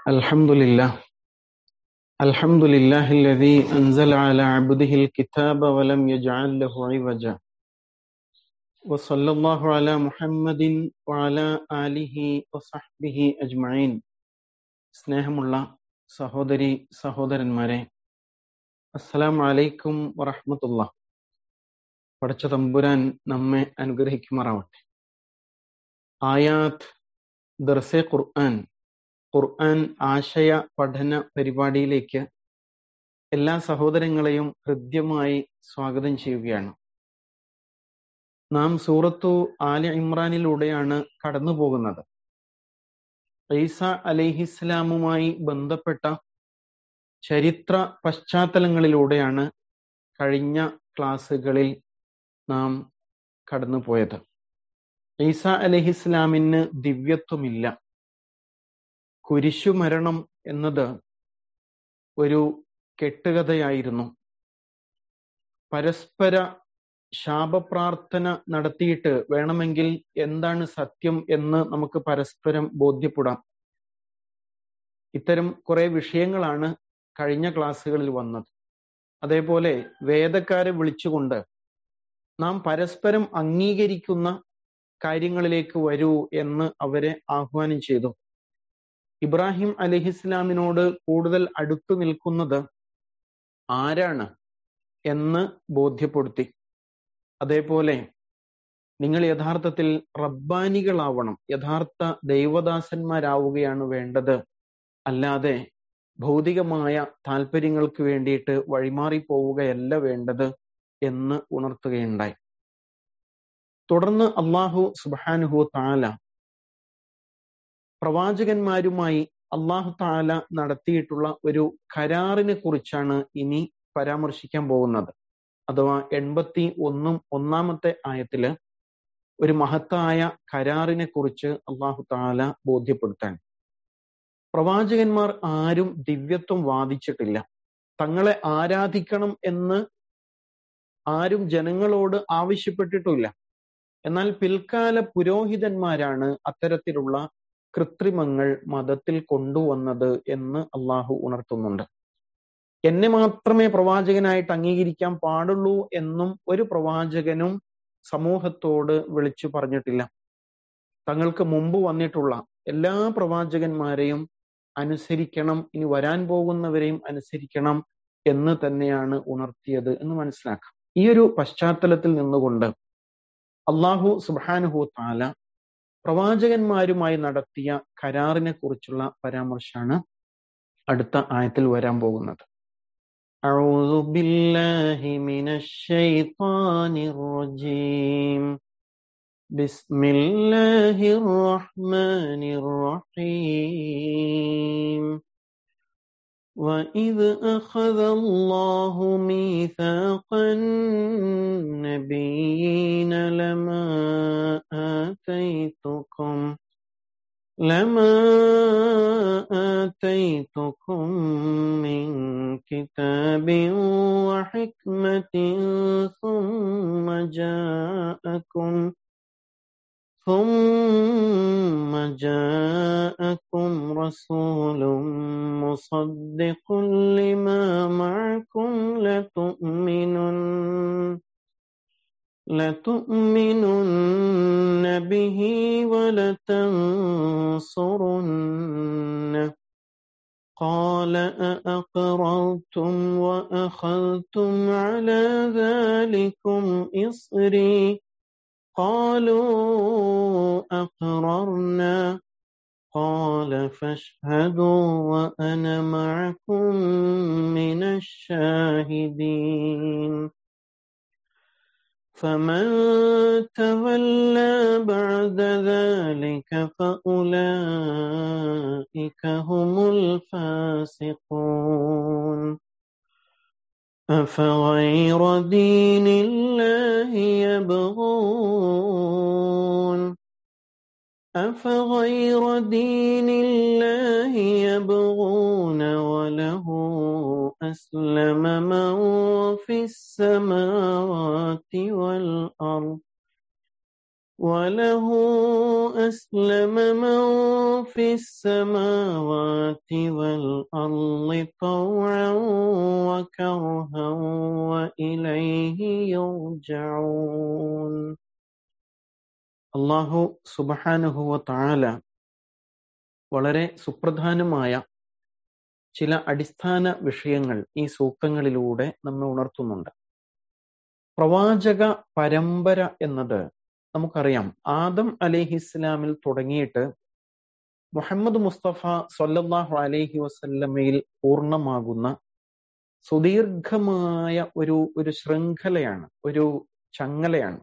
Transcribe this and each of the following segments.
الحمد لله الحمد لله الذي أنزل على عبده الكتاب ولم يجعل له عوجا وصلى الله على محمد وعلى آله وصحبه أجمعين സ്നേഹമുള്ള സഹോദരി സഹോദരന്മാരെ അസ്സലാമു അലൈക്കും വറഹ്മത്തുള്ള പടച്ച തമ്പുരാൻ നമ്മെ അനുഗ്രഹിക്കുമാറാവട്ടെ ആയാത്ത് ദർസെ ഖുർആൻ ഖുർആൻ ആശയ പഠന പരിപാടിയിലേക്ക് എല്ലാ സഹോദരങ്ങളെയും ഹൃദ്യമായി സ്വാഗതം ചെയ്യുകയാണ് നാം സൂറത്തു ആല ഇമ്രാനിലൂടെയാണ് കടന്നു പോകുന്നത് ഈസ അലൈഹിസ്ലാമുമായി ബന്ധപ്പെട്ട ചരിത്ര പശ്ചാത്തലങ്ങളിലൂടെയാണ് കഴിഞ്ഞ ക്ലാസ്സുകളിൽ നാം കടന്നുപോയത് ഈസ അലഹിസ്ലാമിന് ദിവ്യത്വമില്ല കുരിശുമരണം എന്നത് ഒരു കെട്ടുകഥയായിരുന്നു പരസ്പര ശാപപ്രാർത്ഥന നടത്തിയിട്ട് വേണമെങ്കിൽ എന്താണ് സത്യം എന്ന് നമുക്ക് പരസ്പരം ബോധ്യപ്പെടാം ഇത്തരം കുറെ വിഷയങ്ങളാണ് കഴിഞ്ഞ ക്ലാസ്സുകളിൽ വന്നത് അതേപോലെ വേദക്കാരെ വിളിച്ചുകൊണ്ട് നാം പരസ്പരം അംഗീകരിക്കുന്ന കാര്യങ്ങളിലേക്ക് വരൂ എന്ന് അവരെ ആഹ്വാനം ചെയ്തു ഇബ്രാഹിം അലഹിസ്ലാമിനോട് കൂടുതൽ അടുത്തു നിൽക്കുന്നത് ആരാണ് എന്ന് ബോധ്യപ്പെടുത്തി അതേപോലെ നിങ്ങൾ യഥാർത്ഥത്തിൽ റബ്ബാനികളാവണം യഥാർത്ഥ ദൈവദാസന്മാരാവുകയാണ് വേണ്ടത് അല്ലാതെ ഭൗതികമായ താല്പര്യങ്ങൾക്ക് വേണ്ടിയിട്ട് വഴിമാറി പോവുകയല്ല വേണ്ടത് എന്ന് ഉണർത്തുകയുണ്ടായി തുടർന്ന് അള്ളാഹു സുബാനുഹു താല പ്രവാചകന്മാരുമായി അള്ളാഹു താല നടത്തിയിട്ടുള്ള ഒരു കരാറിനെ കുറിച്ചാണ് ഇനി പരാമർശിക്കാൻ പോകുന്നത് അഥവാ എൺപത്തി ഒന്നും ഒന്നാമത്തെ ആയത്തില് ഒരു മഹത്തായ കരാറിനെ കുറിച്ച് അള്ളാഹു താല ബോധ്യപ്പെടുത്താൻ പ്രവാചകന്മാർ ആരും ദിവ്യത്വം വാദിച്ചിട്ടില്ല തങ്ങളെ ആരാധിക്കണം എന്ന് ആരും ജനങ്ങളോട് ആവശ്യപ്പെട്ടിട്ടില്ല എന്നാൽ പിൽക്കാല പുരോഹിതന്മാരാണ് അത്തരത്തിലുള്ള കൃത്രിമങ്ങൾ മതത്തിൽ കൊണ്ടുവന്നത് എന്ന് അള്ളാഹു ഉണർത്തുന്നുണ്ട് എന്നെ മാത്രമേ പ്രവാചകനായിട്ട് അംഗീകരിക്കാൻ പാടുള്ളൂ എന്നും ഒരു പ്രവാചകനും സമൂഹത്തോട് വിളിച്ചു പറഞ്ഞിട്ടില്ല തങ്ങൾക്ക് മുമ്പ് വന്നിട്ടുള്ള എല്ലാ പ്രവാചകന്മാരെയും അനുസരിക്കണം ഇനി വരാൻ പോകുന്നവരെയും അനുസരിക്കണം എന്ന് തന്നെയാണ് ഉണർത്തിയത് എന്ന് മനസ്സിലാക്കാം ഈ ഒരു പശ്ചാത്തലത്തിൽ നിന്നുകൊണ്ട് അള്ളാഹു സുബാനുഹു താല പ്രവാചകന്മാരുമായി നടത്തിയ കരാറിനെ കുറിച്ചുള്ള പരാമർശമാണ് അടുത്ത ആയത്തിൽ വരാൻ പോകുന്നത് أعوذ بالله من الشيطان الرجيم بسم الله الرحمن الرحيم وإذ أخذ الله ميثاق النبيين لما آتيتكم لما آتيتكم من كتاب وحكمة ثم جاءكم ثم جاءكم رسول مصدق لما معكم لتؤمنن لتؤمنن به ولتنصرنه قال أأقررتم وأخذتم على ذلكم إصري قالوا أقررنا قال فاشهدوا وأنا معكم من الشاهدين فمن تولى بعد ذلك فأولئك هم الفاسقون أفغير دين الله يبغون أفغير دين الله يبغون وله أسلم من في السماوات والأرض وله أسلم من في السماوات والأرض طوعا وكرها وإليه يرجعون അള്ളാഹു സുബഹാനുഹുവ താല വളരെ സുപ്രധാനമായ ചില അടിസ്ഥാന വിഷയങ്ങൾ ഈ സൂക്തങ്ങളിലൂടെ നമ്മെ ഉണർത്തുന്നുണ്ട് പ്രവാചക പരമ്പര എന്നത് നമുക്കറിയാം ആദം അലിഹിസ്ലാമിൽ തുടങ്ങിയിട്ട് മുഹമ്മദ് മുസ്തഫ സൊല്ലാഹു അലൈഹി വസല്ലമയിൽ പൂർണ്ണമാകുന്ന സുദീർഘമായ ഒരു ഒരു ശൃംഖലയാണ് ഒരു ചങ്ങലയാണ്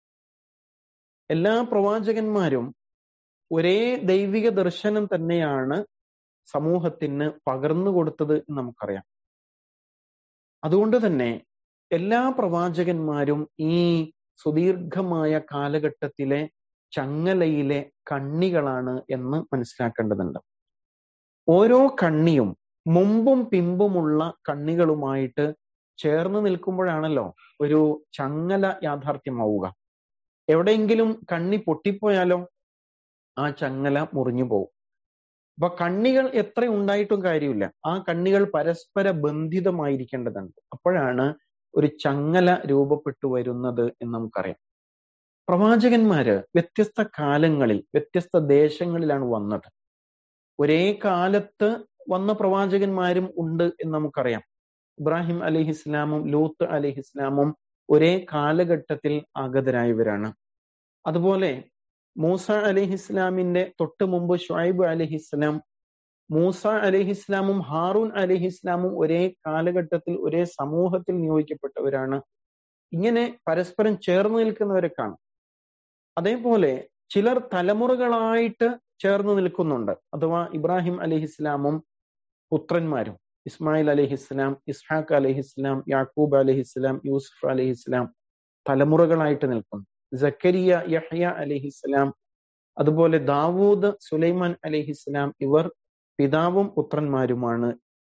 എല്ലാ പ്രവാചകന്മാരും ഒരേ ദൈവിക ദർശനം തന്നെയാണ് സമൂഹത്തിന് പകർന്നു കൊടുത്തത് എന്ന് നമുക്കറിയാം അതുകൊണ്ട് തന്നെ എല്ലാ പ്രവാചകന്മാരും ഈ സുദീർഘമായ കാലഘട്ടത്തിലെ ചങ്ങലയിലെ കണ്ണികളാണ് എന്ന് മനസ്സിലാക്കേണ്ടതുണ്ട് ഓരോ കണ്ണിയും മുമ്പും പിമ്പുമുള്ള കണ്ണികളുമായിട്ട് ചേർന്ന് നിൽക്കുമ്പോഴാണല്ലോ ഒരു ചങ്ങല യാഥാർത്ഥ്യമാവുക എവിടെയെങ്കിലും കണ്ണി പൊട്ടിപ്പോയാലോ ആ ചങ്ങല മുറിഞ്ഞു പോകും അപ്പൊ കണ്ണികൾ എത്ര ഉണ്ടായിട്ടും കാര്യമില്ല ആ കണ്ണികൾ പരസ്പര ബന്ധിതമായിരിക്കേണ്ടതുണ്ട് അപ്പോഴാണ് ഒരു ചങ്ങല രൂപപ്പെട്ടു വരുന്നത് എന്ന് നമുക്കറിയാം പ്രവാചകന്മാര് വ്യത്യസ്ത കാലങ്ങളിൽ വ്യത്യസ്ത ദേശങ്ങളിലാണ് വന്നത് ഒരേ കാലത്ത് വന്ന പ്രവാചകന്മാരും ഉണ്ട് എന്ന് നമുക്കറിയാം ഇബ്രാഹിം അലിഹിസ്ലാമും ലൂത്ത് അലിഹിസ്ലാമും ഒരേ കാലഘട്ടത്തിൽ ആഗതരായവരാണ് അതുപോലെ മൂസ അലിഹിസ്ലാമിന്റെ തൊട്ട് മുമ്പ് ഷുഐബ് അലിഹിസ്ലാം മൂസ അലിഹിസ്ലാമും ഹാറൂൻ അലിഹിസ്ലാമും ഒരേ കാലഘട്ടത്തിൽ ഒരേ സമൂഹത്തിൽ നിയോഗിക്കപ്പെട്ടവരാണ് ഇങ്ങനെ പരസ്പരം ചേർന്ന് നിൽക്കുന്നവരെ കാണും അതേപോലെ ചിലർ തലമുറകളായിട്ട് ചേർന്ന് നിൽക്കുന്നുണ്ട് അഥവാ ഇബ്രാഹിം അലിഹിസ്ലാമും പുത്രന്മാരും ഇസ്മായിൽ അലിഹിസ്ലാം ഇസ്ഹാഖ് അലിഹിസ്ലാം യാക്കൂബ് അലിഹിസ്ലാം യൂസുഫ് അലിഹിസ്ലാം തലമുറകളായിട്ട് നിൽക്കുന്നു ജക്കരിയ യഹ്യ അലിഹിസ്ലാം അതുപോലെ ദാവൂദ് സുലൈമാൻ അലിഹിസ്ലാം ഇവർ പിതാവും പുത്രന്മാരുമാണ്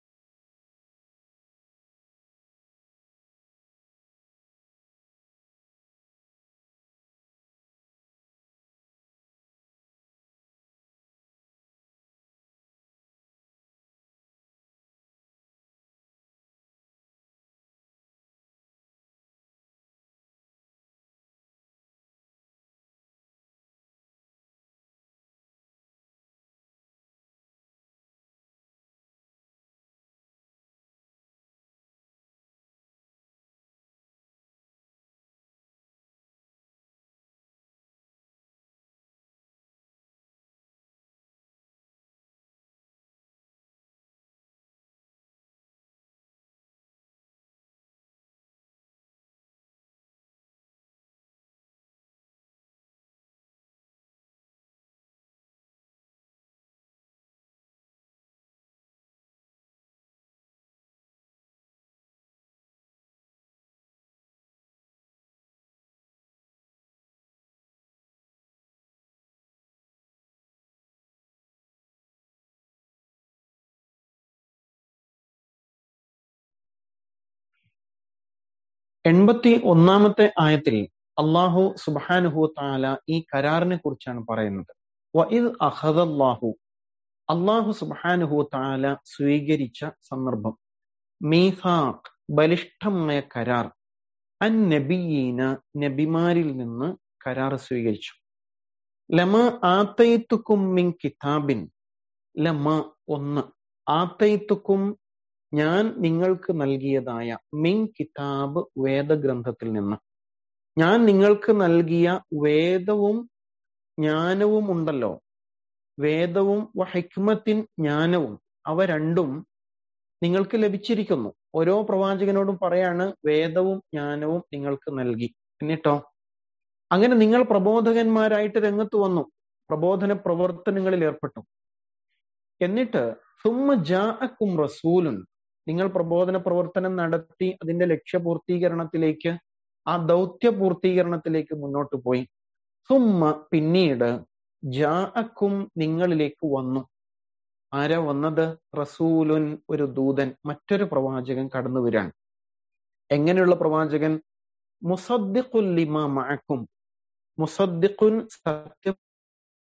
എൺപത്തി ഒന്നാമത്തെ ആയത്തിൽ അള്ളാഹു സുബാനുഹു താല ഈ കരാറിനെ കുറിച്ചാണ് പറയുന്നത് വഇദ് അഹദല്ലാഹു അള്ളാഹു സുബാനുഹു താല സ്വീകരിച്ച സന്ദർഭം മീഫാഖ് ബലിഷ്ഠമായ കരാർ അൻ നബിയീന നബിമാരിൽ നിന്ന് കരാർ സ്വീകരിച്ചു ലമ ആത്തയിത്തുക്കും മിൻ കിതാബിൻ ലമ ഒന്ന് ആത്തയിത്തുക്കും ഞാൻ നിങ്ങൾക്ക് നൽകിയതായ മിൻ കിതാബ് വേദഗ്രന്ഥത്തിൽ നിന്ന് ഞാൻ നിങ്ങൾക്ക് നൽകിയ വേദവും ജ്ഞാനവും ഉണ്ടല്ലോ വേദവും വഹിക്മത്തിൻ ജ്ഞാനവും അവ രണ്ടും നിങ്ങൾക്ക് ലഭിച്ചിരിക്കുന്നു ഓരോ പ്രവാചകനോടും പറയാണ് വേദവും ജ്ഞാനവും നിങ്ങൾക്ക് നൽകി എന്നിട്ടോ അങ്ങനെ നിങ്ങൾ പ്രബോധകന്മാരായിട്ട് രംഗത്ത് വന്നു പ്രബോധന പ്രവർത്തനങ്ങളിൽ ഏർപ്പെട്ടു എന്നിട്ട് സുമ്മ ജാഅക്കും റസൂലുൻ നിങ്ങൾ പ്രബോധന പ്രവർത്തനം നടത്തി അതിന്റെ ലക്ഷ്യപൂർത്തീകരണത്തിലേക്ക് ആ ദൗത്യ പൂർത്തീകരണത്തിലേക്ക് മുന്നോട്ട് പോയി സുമ്മ പിന്നീട് ജാഅക്കും നിങ്ങളിലേക്ക് വന്നു ആരാ വന്നത് റസൂലുൻ ഒരു ദൂതൻ മറ്റൊരു പ്രവാചകൻ കടന്നു വരാൻ എങ്ങനെയുള്ള പ്രവാചകൻ മുസദ്ദിഖുൽ ലിമാ മഅക്കും മുസദ്ദിഖുൻ സത്യം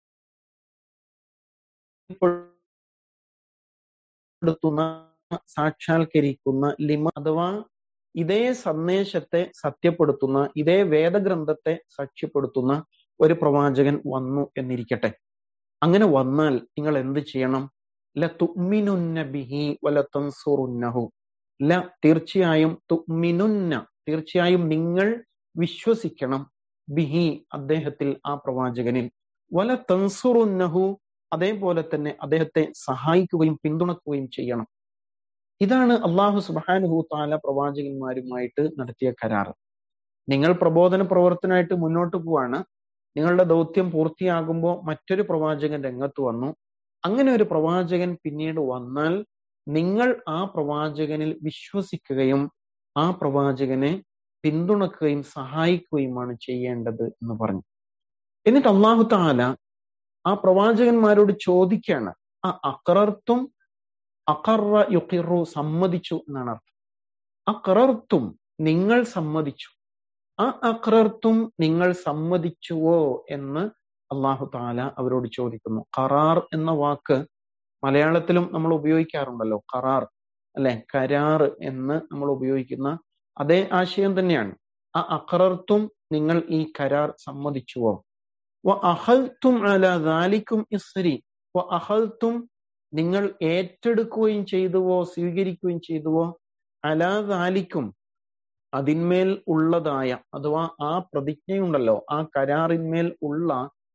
സാക്ഷ്യപ്പെടുത്തുന്ന സാക്ഷാത്കരിക്കുന്ന ലിമ അഥവാ ഇതേ സന്ദേശത്തെ സത്യപ്പെടുത്തുന്ന ഇതേ വേദഗ്രന്ഥത്തെ സാക്ഷ്യപ്പെടുത്തുന്ന ഒരു പ്രവാചകൻ വന്നു എന്നിരിക്കട്ടെ അങ്ങനെ വന്നാൽ നിങ്ങൾ എന്ത് ചെയ്യണം ല തുമിനുന്ന ബിഹി വല തൻസുറുന്നഹു ല തീർച്ചയായും തുമിനുന്ന തീർച്ചയായും നിങ്ങൾ വിശ്വസിക്കണം ബിഹി അദ്ദേഹത്തിൽ ആ പ്രവാചകനിൽ വല തൻസുറുന്നഹു അതേപോലെ തന്നെ അദ്ദേഹത്തെ സഹായിക്കുകയും പിന്തുണക്കുകയും ചെയ്യണം ഇതാണ് അള്ളാഹു സുബാനുഹു താല പ്രവാചകന്മാരുമായിട്ട് നടത്തിയ കരാർ നിങ്ങൾ പ്രബോധന പ്രവർത്തനമായിട്ട് മുന്നോട്ട് പോവാണ് നിങ്ങളുടെ ദൗത്യം പൂർത്തിയാകുമ്പോൾ മറ്റൊരു പ്രവാചകൻ രംഗത്ത് വന്നു അങ്ങനെ ഒരു പ്രവാചകൻ പിന്നീട് വന്നാൽ നിങ്ങൾ ആ പ്രവാചകനിൽ വിശ്വസിക്കുകയും ആ പ്രവാചകനെ പിന്തുണക്കുകയും സഹായിക്കുകയുമാണ് ചെയ്യേണ്ടത് എന്ന് പറഞ്ഞു എന്നിട്ട് അള്ളാഹു താല ആ പ്രവാചകന്മാരോട് ചോദിക്കാണ് ആ അക്രർത്തും അക്കറ യുക്കിറു സമ്മതിച്ചു എന്നാണ് അർത്ഥം അക്രർത്തും നിങ്ങൾ സമ്മതിച്ചു ആ അക്രർത്തും നിങ്ങൾ സമ്മതിച്ചുവോ എന്ന് അള്ളാഹു താല അവരോട് ചോദിക്കുന്നു കറാർ എന്ന വാക്ക് മലയാളത്തിലും നമ്മൾ ഉപയോഗിക്കാറുണ്ടല്ലോ കറാർ അല്ലെ കരാർ എന്ന് നമ്മൾ ഉപയോഗിക്കുന്ന അതേ ആശയം തന്നെയാണ് ആ അക്രർത്തും നിങ്ങൾ ഈ കരാർ സമ്മതിച്ചുവോ വ അഹൽത്തും അല ദാലിക്കും ഇസ്രി വ അഹൽത്തും നിങ്ങൾ ഏറ്റെടുക്കുകയും ചെയ്തുവോ സ്വീകരിക്കുകയും ചെയ്തുവോ അലാ ദാലിക്കും അതിന്മേൽ ഉള്ളതായ അഥവാ ആ പ്രതിജ്ഞയുണ്ടല്ലോ ആ കരാറിന്മേൽ ഉള്ള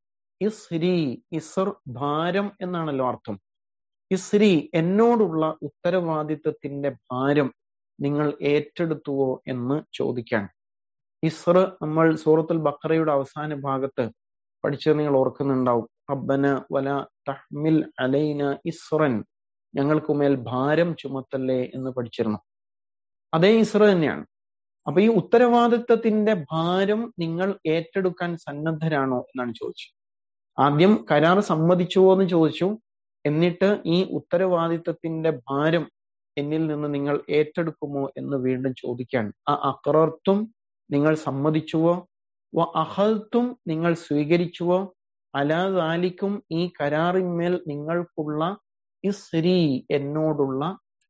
ഇസ്രി ഇസർ ഭാരം എന്നാണല്ലോ അർത്ഥം ഇസ്രി എന്നോടുള്ള ഉത്തരവാദിത്വത്തിന്റെ ഭാരം നിങ്ങൾ ഏറ്റെടുത്തുവോ എന്ന് ചോദിക്കാൻ ഇസ്ര നമ്മൾ സൂറത്തുൽ ബക്കറയുടെ അവസാന ഭാഗത്ത് പഠിച്ചത് നിങ്ങൾ ഓർക്കുന്നുണ്ടാവും റബ്ബന വല തഹ്മിൽ അലൈന ഇസ്രൻ ഞങ്ങൾക്കുമേൽ ഭാരം ചുമത്തല്ലേ എന്ന് പഠിച്ചിരുന്നു അതേ ഇസ്ര തന്നെയാണ് അപ്പൊ ഈ ഉത്തരവാദിത്വത്തിന്റെ ഭാരം നിങ്ങൾ ഏറ്റെടുക്കാൻ സന്നദ്ധരാണോ എന്നാണ് ചോദിച്ചത് ആദ്യം കരാർ സമ്മതിച്ചുവോ എന്ന് ചോദിച്ചു എന്നിട്ട് ഈ ഉത്തരവാദിത്വത്തിന്റെ ഭാരം എന്നിൽ നിന്ന് നിങ്ങൾ ഏറ്റെടുക്കുമോ എന്ന് വീണ്ടും ചോദിക്കാൻ ആ അക്രർത്തും നിങ്ങൾ സമ്മതിച്ചുവോ വ അഹൽത്തും നിങ്ങൾ സ്വീകരിച്ചുവോ അലാദാലിക്കും ഈ കരാറിന്മേൽ നിങ്ങൾക്കുള്ള ഇസ്രി എന്നോടുള്ള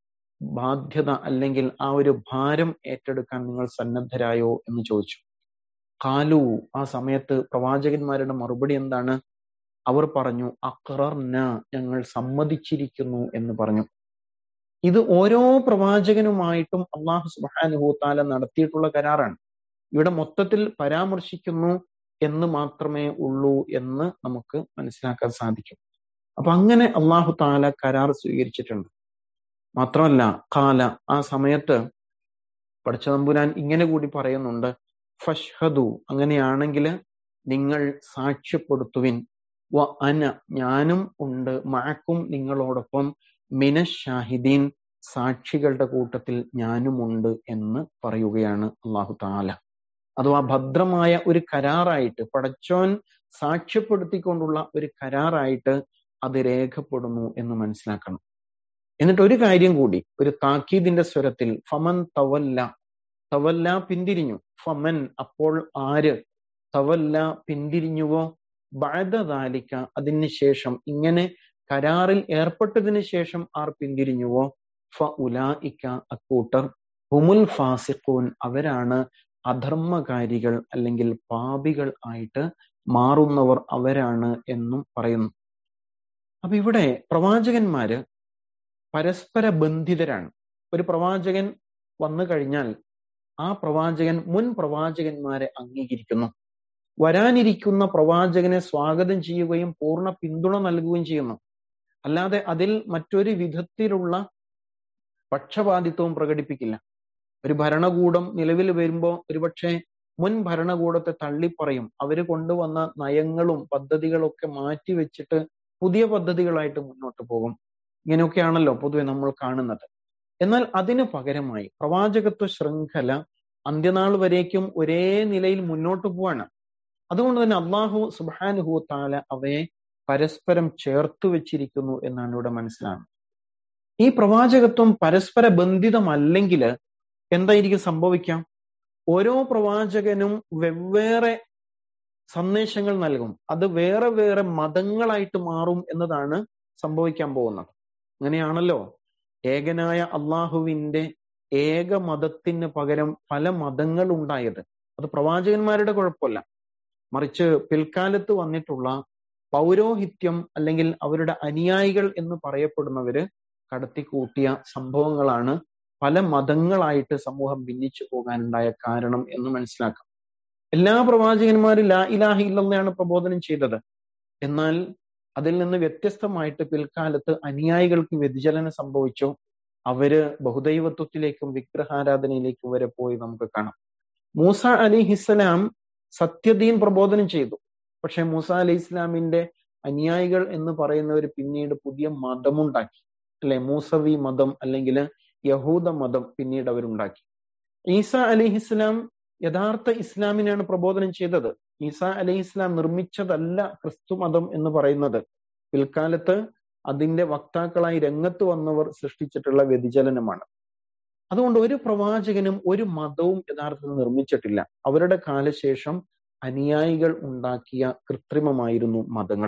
ബാധ്യത അല്ലെങ്കിൽ ആ ഒരു ഭാരം ഏറ്റെടുക്കാൻ നിങ്ങൾ സന്നദ്ധരായോ എന്ന് ചോദിച്ചു കാലു ആ സമയത്ത് പ്രവാചകന്മാരുടെ മറുപടി എന്താണ് അവർ പറഞ്ഞു അക്റർന ഞങ്ങൾ സമ്മതിച്ചിരിക്കുന്നു എന്ന് പറഞ്ഞു ഇത് ഓരോ പ്രവാചകനുമായിട്ടും അള്ളാഹു സുബാനുഭൂത്താല നടത്തിയിട്ടുള്ള കരാറാണ് ഇവിടെ മൊത്തത്തിൽ പരാമർശിക്കുന്നു എന്ന് മാത്രമേ ഉള്ളൂ എന്ന് നമുക്ക് മനസ്സിലാക്കാൻ സാധിക്കും അപ്പൊ അങ്ങനെ അള്ളാഹു താല കരാർ സ്വീകരിച്ചിട്ടുണ്ട് മാത്രമല്ല കാല ആ സമയത്ത് പഠിച്ചതമ്പുരാൻ ഇങ്ങനെ കൂടി പറയുന്നുണ്ട് ഫഷ്ഹദു അങ്ങനെയാണെങ്കിൽ നിങ്ങൾ സാക്ഷ്യപ്പെടുത്തുവിൻ വ അന ഞാനും ഉണ്ട് മഴക്കും നിങ്ങളോടൊപ്പം മിനഷാഹിദീൻ സാക്ഷികളുടെ കൂട്ടത്തിൽ ഞാനുമുണ്ട് എന്ന് പറയുകയാണ് അള്ളാഹു താല അഥവാ ഭദ്രമായ ഒരു കരാറായിട്ട് പടച്ചോൻ സാക്ഷ്യപ്പെടുത്തിക്കൊണ്ടുള്ള ഒരു കരാറായിട്ട് അത് രേഖപ്പെടുന്നു എന്ന് മനസ്സിലാക്കണം എന്നിട്ട് ഒരു കാര്യം കൂടി ഒരു താക്കീദിന്റെ സ്വരത്തിൽ ഫമൻ തവല്ല തവല്ല പിന്തിരിഞ്ഞു ഫമൻ അപ്പോൾ ആര് തവല്ല പിന്തിരിഞ്ഞുവോ ബാധതാലിക്ക അതിന് ശേഷം ഇങ്ങനെ കരാറിൽ ഏർപ്പെട്ടതിന് ശേഷം ആർ പിന്തിരിഞ്ഞുവോ ഫ ഉലായിക്ക അക്കൂട്ടർ ഹുമുൽ ഫാസിഖൂൻ അവരാണ് അധർമ്മകാരികൾ അല്ലെങ്കിൽ പാപികൾ ആയിട്ട് മാറുന്നവർ അവരാണ് എന്നും പറയുന്നു അപ്പൊ ഇവിടെ പ്രവാചകന്മാര് പരസ്പര ബന്ധിതരാണ് ഒരു പ്രവാചകൻ വന്നു കഴിഞ്ഞാൽ ആ പ്രവാചകൻ മുൻ പ്രവാചകന്മാരെ അംഗീകരിക്കുന്നു വരാനിരിക്കുന്ന പ്രവാചകനെ സ്വാഗതം ചെയ്യുകയും പൂർണ്ണ പിന്തുണ നൽകുകയും ചെയ്യുന്നു അല്ലാതെ അതിൽ മറ്റൊരു വിധത്തിലുള്ള പക്ഷപാതിത്വവും പ്രകടിപ്പിക്കില്ല ഒരു ഭരണകൂടം നിലവിൽ വരുമ്പോൾ ഒരുപക്ഷെ മുൻ ഭരണകൂടത്തെ തള്ളിപ്പറയും അവര് കൊണ്ടുവന്ന നയങ്ങളും പദ്ധതികളും ഒക്കെ മാറ്റി വെച്ചിട്ട് പുതിയ പദ്ധതികളായിട്ട് മുന്നോട്ട് പോകും ഇങ്ങനെയൊക്കെയാണല്ലോ പൊതുവെ നമ്മൾ കാണുന്നത് എന്നാൽ അതിനു പകരമായി പ്രവാചകത്വ ശൃംഖല അന്ത്യനാൾ വരേക്കും ഒരേ നിലയിൽ മുന്നോട്ട് പോവാണ് അതുകൊണ്ട് തന്നെ അള്ളാഹു സുബാനുഹു താല അവയെ പരസ്പരം ചേർത്ത് വെച്ചിരിക്കുന്നു എന്നാണ് ഇവിടെ മനസ്സിലാകുന്നത് ഈ പ്രവാചകത്വം പരസ്പര ബന്ധിതമല്ലെങ്കിൽ എന്തായിരിക്കും സംഭവിക്കാം ഓരോ പ്രവാചകനും വെവ്വേറെ സന്ദേശങ്ങൾ നൽകും അത് വേറെ വേറെ മതങ്ങളായിട്ട് മാറും എന്നതാണ് സംഭവിക്കാൻ പോകുന്നത് അങ്ങനെയാണല്ലോ ഏകനായ അള്ളാഹുവിന്റെ ഏക മതത്തിന് പകരം പല മതങ്ങൾ ഉണ്ടായത് അത് പ്രവാചകന്മാരുടെ കുഴപ്പമല്ല മറിച്ച് പിൽക്കാലത്ത് വന്നിട്ടുള്ള പൗരോഹിത്യം അല്ലെങ്കിൽ അവരുടെ അനുയായികൾ എന്ന് പറയപ്പെടുന്നവര് കടത്തിക്കൂട്ടിയ സംഭവങ്ങളാണ് പല മതങ്ങളായിട്ട് സമൂഹം ഭിന്നിച്ചു പോകാനുണ്ടായ കാരണം എന്ന് മനസ്സിലാക്കാം എല്ലാ പ്രവാചകന്മാരും ലാ ഇലാഹ ഇല്ലെന്നാണ് പ്രബോധനം ചെയ്തത് എന്നാൽ അതിൽ നിന്ന് വ്യത്യസ്തമായിട്ട് പിൽക്കാലത്ത് അനുയായികൾക്ക് വ്യതിചലനം സംഭവിച്ചു അവര് ബഹുദൈവത്വത്തിലേക്കും വിഗ്രഹാരാധനയിലേക്കും വരെ പോയി നമുക്ക് കാണാം മൂസ അലി ഹിസ്സലാം സത്യദീൻ പ്രബോധനം ചെയ്തു പക്ഷെ മൂസ അലി ഇസ്ലാമിന്റെ അനുയായികൾ എന്ന് പറയുന്നവർ പിന്നീട് പുതിയ മതമുണ്ടാക്കി അല്ലെ മൂസവി മതം അല്ലെങ്കിൽ യഹൂദ മതം പിന്നീട് അവരുണ്ടാക്കി ഈസ അലി ഇസ്ലാം യഥാർത്ഥ ഇസ്ലാമിനാണ് പ്രബോധനം ചെയ്തത് ഈസ അലി ഇസ്ലാം നിർമ്മിച്ചതല്ല ക്രിസ്തു മതം എന്ന് പറയുന്നത് പിൽക്കാലത്ത് അതിന്റെ വക്താക്കളായി രംഗത്ത് വന്നവർ സൃഷ്ടിച്ചിട്ടുള്ള വ്യതിചലനമാണ് അതുകൊണ്ട് ഒരു പ്രവാചകനും ഒരു മതവും യഥാർത്ഥത്തിൽ നിർമ്മിച്ചിട്ടില്ല അവരുടെ കാലശേഷം അനുയായികൾ ഉണ്ടാക്കിയ കൃത്രിമമായിരുന്നു മതങ്ങൾ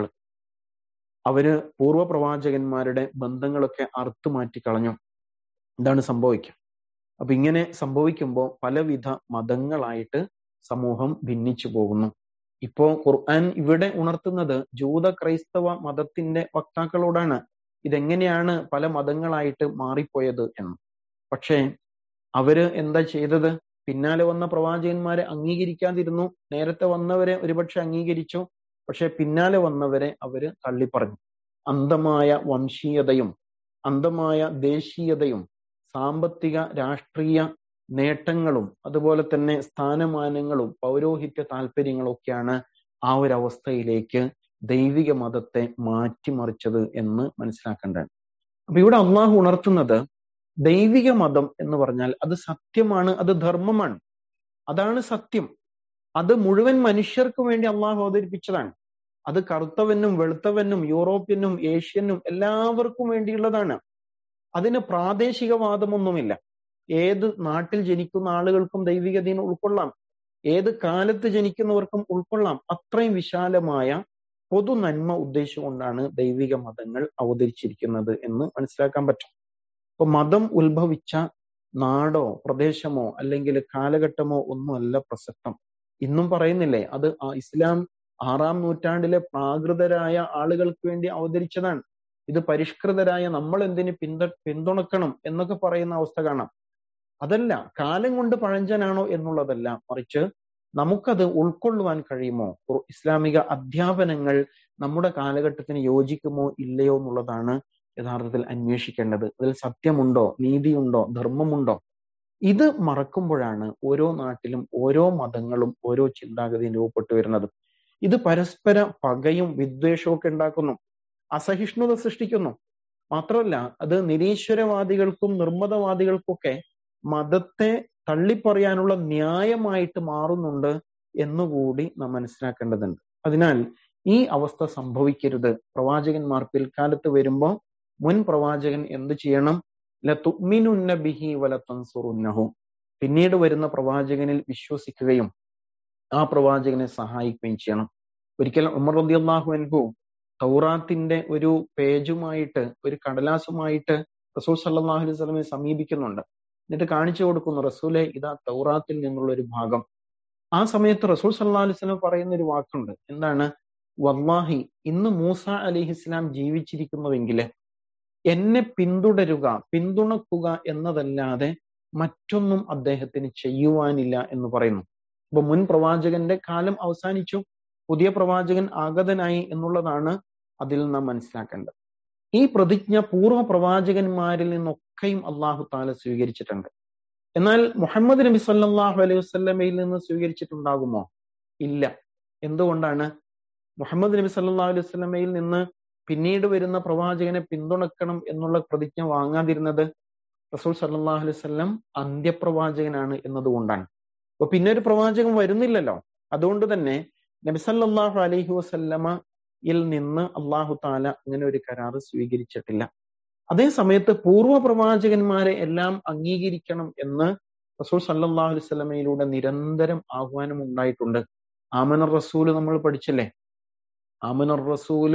അവര് പൂർവ്വ പ്രവാചകന്മാരുടെ ബന്ധങ്ങളൊക്കെ അറുത്തുമാറ്റി കളഞ്ഞു എന്താണ് സംഭവിക്കുക അപ്പൊ ഇങ്ങനെ സംഭവിക്കുമ്പോൾ പലവിധ മതങ്ങളായിട്ട് സമൂഹം ഭിന്നിച്ചു പോകുന്നു ഇപ്പോ ഖുർആൻ ഇവിടെ ഉണർത്തുന്നത് ജൂത ക്രൈസ്തവ മതത്തിന്റെ വക്താക്കളോടാണ് ഇതെങ്ങനെയാണ് പല മതങ്ങളായിട്ട് മാറിപ്പോയത് എന്ന് പക്ഷേ അവര് എന്താ ചെയ്തത് പിന്നാലെ വന്ന പ്രവാചകന്മാരെ അംഗീകരിക്കാതിരുന്നു നേരത്തെ വന്നവരെ ഒരുപക്ഷെ അംഗീകരിച്ചു പക്ഷെ പിന്നാലെ വന്നവരെ അവര് തള്ളിപ്പറഞ്ഞു അന്ധമായ വംശീയതയും അന്ധമായ ദേശീയതയും സാമ്പത്തിക രാഷ്ട്രീയ നേട്ടങ്ങളും അതുപോലെ തന്നെ സ്ഥാനമാനങ്ങളും പൗരോഹിത്യ താല്പര്യങ്ങളും ഒക്കെയാണ് ആ ഒരു അവസ്ഥയിലേക്ക് ദൈവിക മതത്തെ മാറ്റിമറിച്ചത് എന്ന് മനസ്സിലാക്കേണ്ടതാണ് അപ്പൊ ഇവിടെ അള്ളാഹു ഉണർത്തുന്നത് ദൈവിക മതം എന്ന് പറഞ്ഞാൽ അത് സത്യമാണ് അത് ധർമ്മമാണ് അതാണ് സത്യം അത് മുഴുവൻ മനുഷ്യർക്ക് വേണ്ടി അള്ളാഹു അവതരിപ്പിച്ചതാണ് അത് കറുത്തവനും വെളുത്തവനും യൂറോപ്യനും ഏഷ്യനും എല്ലാവർക്കും വേണ്ടിയുള്ളതാണ് അതിന് പ്രാദേശികവാദമൊന്നുമില്ല ഏത് നാട്ടിൽ ജനിക്കുന്ന ആളുകൾക്കും ദൈവികതീനെ ഉൾക്കൊള്ളാം ഏത് കാലത്ത് ജനിക്കുന്നവർക്കും ഉൾക്കൊള്ളാം അത്രയും വിശാലമായ പൊതു നന്മ ഉദ്ദേശിച്ചുകൊണ്ടാണ് ദൈവിക മതങ്ങൾ അവതരിച്ചിരിക്കുന്നത് എന്ന് മനസ്സിലാക്കാൻ പറ്റും ഇപ്പൊ മതം ഉത്ഭവിച്ച നാടോ പ്രദേശമോ അല്ലെങ്കിൽ കാലഘട്ടമോ ഒന്നുമല്ല പ്രസക്തം ഇന്നും പറയുന്നില്ലേ അത് ഇസ്ലാം ആറാം നൂറ്റാണ്ടിലെ പ്രാകൃതരായ ആളുകൾക്ക് വേണ്ടി അവതരിച്ചതാണ് ഇത് പരിഷ്കൃതരായ നമ്മൾ എന്തിന് പിന്ത പിന്തുണക്കണം എന്നൊക്കെ പറയുന്ന അവസ്ഥ കാണാം അതല്ല കാലം കൊണ്ട് പഴഞ്ചനാണോ എന്നുള്ളതല്ല മറിച്ച് നമുക്കത് ഉൾക്കൊള്ളുവാൻ കഴിയുമോ ഇസ്ലാമിക അധ്യാപനങ്ങൾ നമ്മുടെ കാലഘട്ടത്തിന് യോജിക്കുമോ ഇല്ലയോ എന്നുള്ളതാണ് യഥാർത്ഥത്തിൽ അന്വേഷിക്കേണ്ടത് അതിൽ സത്യമുണ്ടോ നീതിയുണ്ടോ ധർമ്മമുണ്ടോ ഇത് മറക്കുമ്പോഴാണ് ഓരോ നാട്ടിലും ഓരോ മതങ്ങളും ഓരോ ചിന്താഗതിയും രൂപപ്പെട്ടു വരുന്നത് ഇത് പരസ്പര പകയും വിദ്വേഷവും ഒക്കെ ഉണ്ടാക്കുന്നു അസഹിഷ്ണുത സൃഷ്ടിക്കുന്നു മാത്രമല്ല അത് നിരീശ്വരവാദികൾക്കും നിർമ്മതവാദികൾക്കൊക്കെ മതത്തെ തള്ളിപ്പറയാനുള്ള ന്യായമായിട്ട് മാറുന്നുണ്ട് എന്നുകൂടി നാം മനസ്സിലാക്കേണ്ടതുണ്ട് അതിനാൽ ഈ അവസ്ഥ സംഭവിക്കരുത് പ്രവാചകന്മാർ പിൽക്കാലത്ത് വരുമ്പോൾ മുൻ പ്രവാചകൻ എന്ത് ചെയ്യണം ലതുമിനുന്ന ബിഹി വല തൻസുറുന്നഹു പിന്നീട് വരുന്ന പ്രവാചകനിൽ വിശ്വസിക്കുകയും ആ പ്രവാചകനെ സഹായിക്കുകയും ചെയ്യണം ഒരിക്കൽ ഉമർ റദിയല്ലാഹു അൻഹു തൗറാത്തിന്റെ ഒരു പേജുമായിട്ട് ഒരു കടലാസുമായിട്ട് റസൂൽ സല്ലാഹു അലൈഹി സ്വലമെ സമീപിക്കുന്നുണ്ട് എന്നിട്ട് കാണിച്ചു കൊടുക്കുന്നു റസൂലെ ഇതാ തൗറാത്തിൽ നിന്നുള്ള ഒരു ഭാഗം ആ സമയത്ത് റസൂൽ സല്ലാ അലൈഹി സ്വലം പറയുന്ന ഒരു വാക്കുണ്ട് എന്താണ് വല്ലാഹി ഇന്ന് മൂസ അലിഹി ഇസ്ലാം ജീവിച്ചിരിക്കുന്നുവെങ്കിൽ എന്നെ പിന്തുടരുക പിന്തുണക്കുക എന്നതല്ലാതെ മറ്റൊന്നും അദ്ദേഹത്തിന് ചെയ്യുവാനില്ല എന്ന് പറയുന്നു അപ്പൊ മുൻ പ്രവാചകന്റെ കാലം അവസാനിച്ചു പുതിയ പ്രവാചകൻ ആഗതനായി എന്നുള്ളതാണ് അതിൽ നാം മനസ്സിലാക്കേണ്ടത് ഈ പ്രതിജ്ഞ പൂർവ്വ പ്രവാചകന്മാരിൽ നിന്നൊക്കെയും അള്ളാഹു താല സ്വീകരിച്ചിട്ടുണ്ട് എന്നാൽ മുഹമ്മദ് നബി സല്ലാഹു അലൈഹി വസ്ലമയിൽ നിന്ന് സ്വീകരിച്ചിട്ടുണ്ടാകുമോ ഇല്ല എന്തുകൊണ്ടാണ് മുഹമ്മദ് നബി സല്ലാ അലൈഹി വസ്ലമയിൽ നിന്ന് പിന്നീട് വരുന്ന പ്രവാചകനെ പിന്തുണക്കണം എന്നുള്ള പ്രതിജ്ഞ വാങ്ങാതിരുന്നത് റസൂൽ സല്ലാഹു അലൈഹി വസ്ലം അന്ത്യപ്രവാചകനാണ് എന്നതുകൊണ്ടാണ് അപ്പൊ പിന്നെ ഒരു പ്രവാചകൻ വരുന്നില്ലല്ലോ അതുകൊണ്ട് തന്നെ നബി സല്ലാഹു അലൈഹി വസല്ലമയിൽ നിന്ന് അള്ളാഹു താല അങ്ങനെ ഒരു കരാറ് സ്വീകരിച്ചിട്ടില്ല അതേ സമയത്ത് പൂർവ്വ പ്രവാചകന്മാരെ എല്ലാം അംഗീകരിക്കണം എന്ന് റസൂൽ സല്ലാഹു അലൈഹി സ്വലമയിലൂടെ നിരന്തരം ആഹ്വാനം ഉണ്ടായിട്ടുണ്ട് ആമനർ റസൂല് നമ്മൾ പഠിച്ചില്ലേ ആമനർ റസൂലു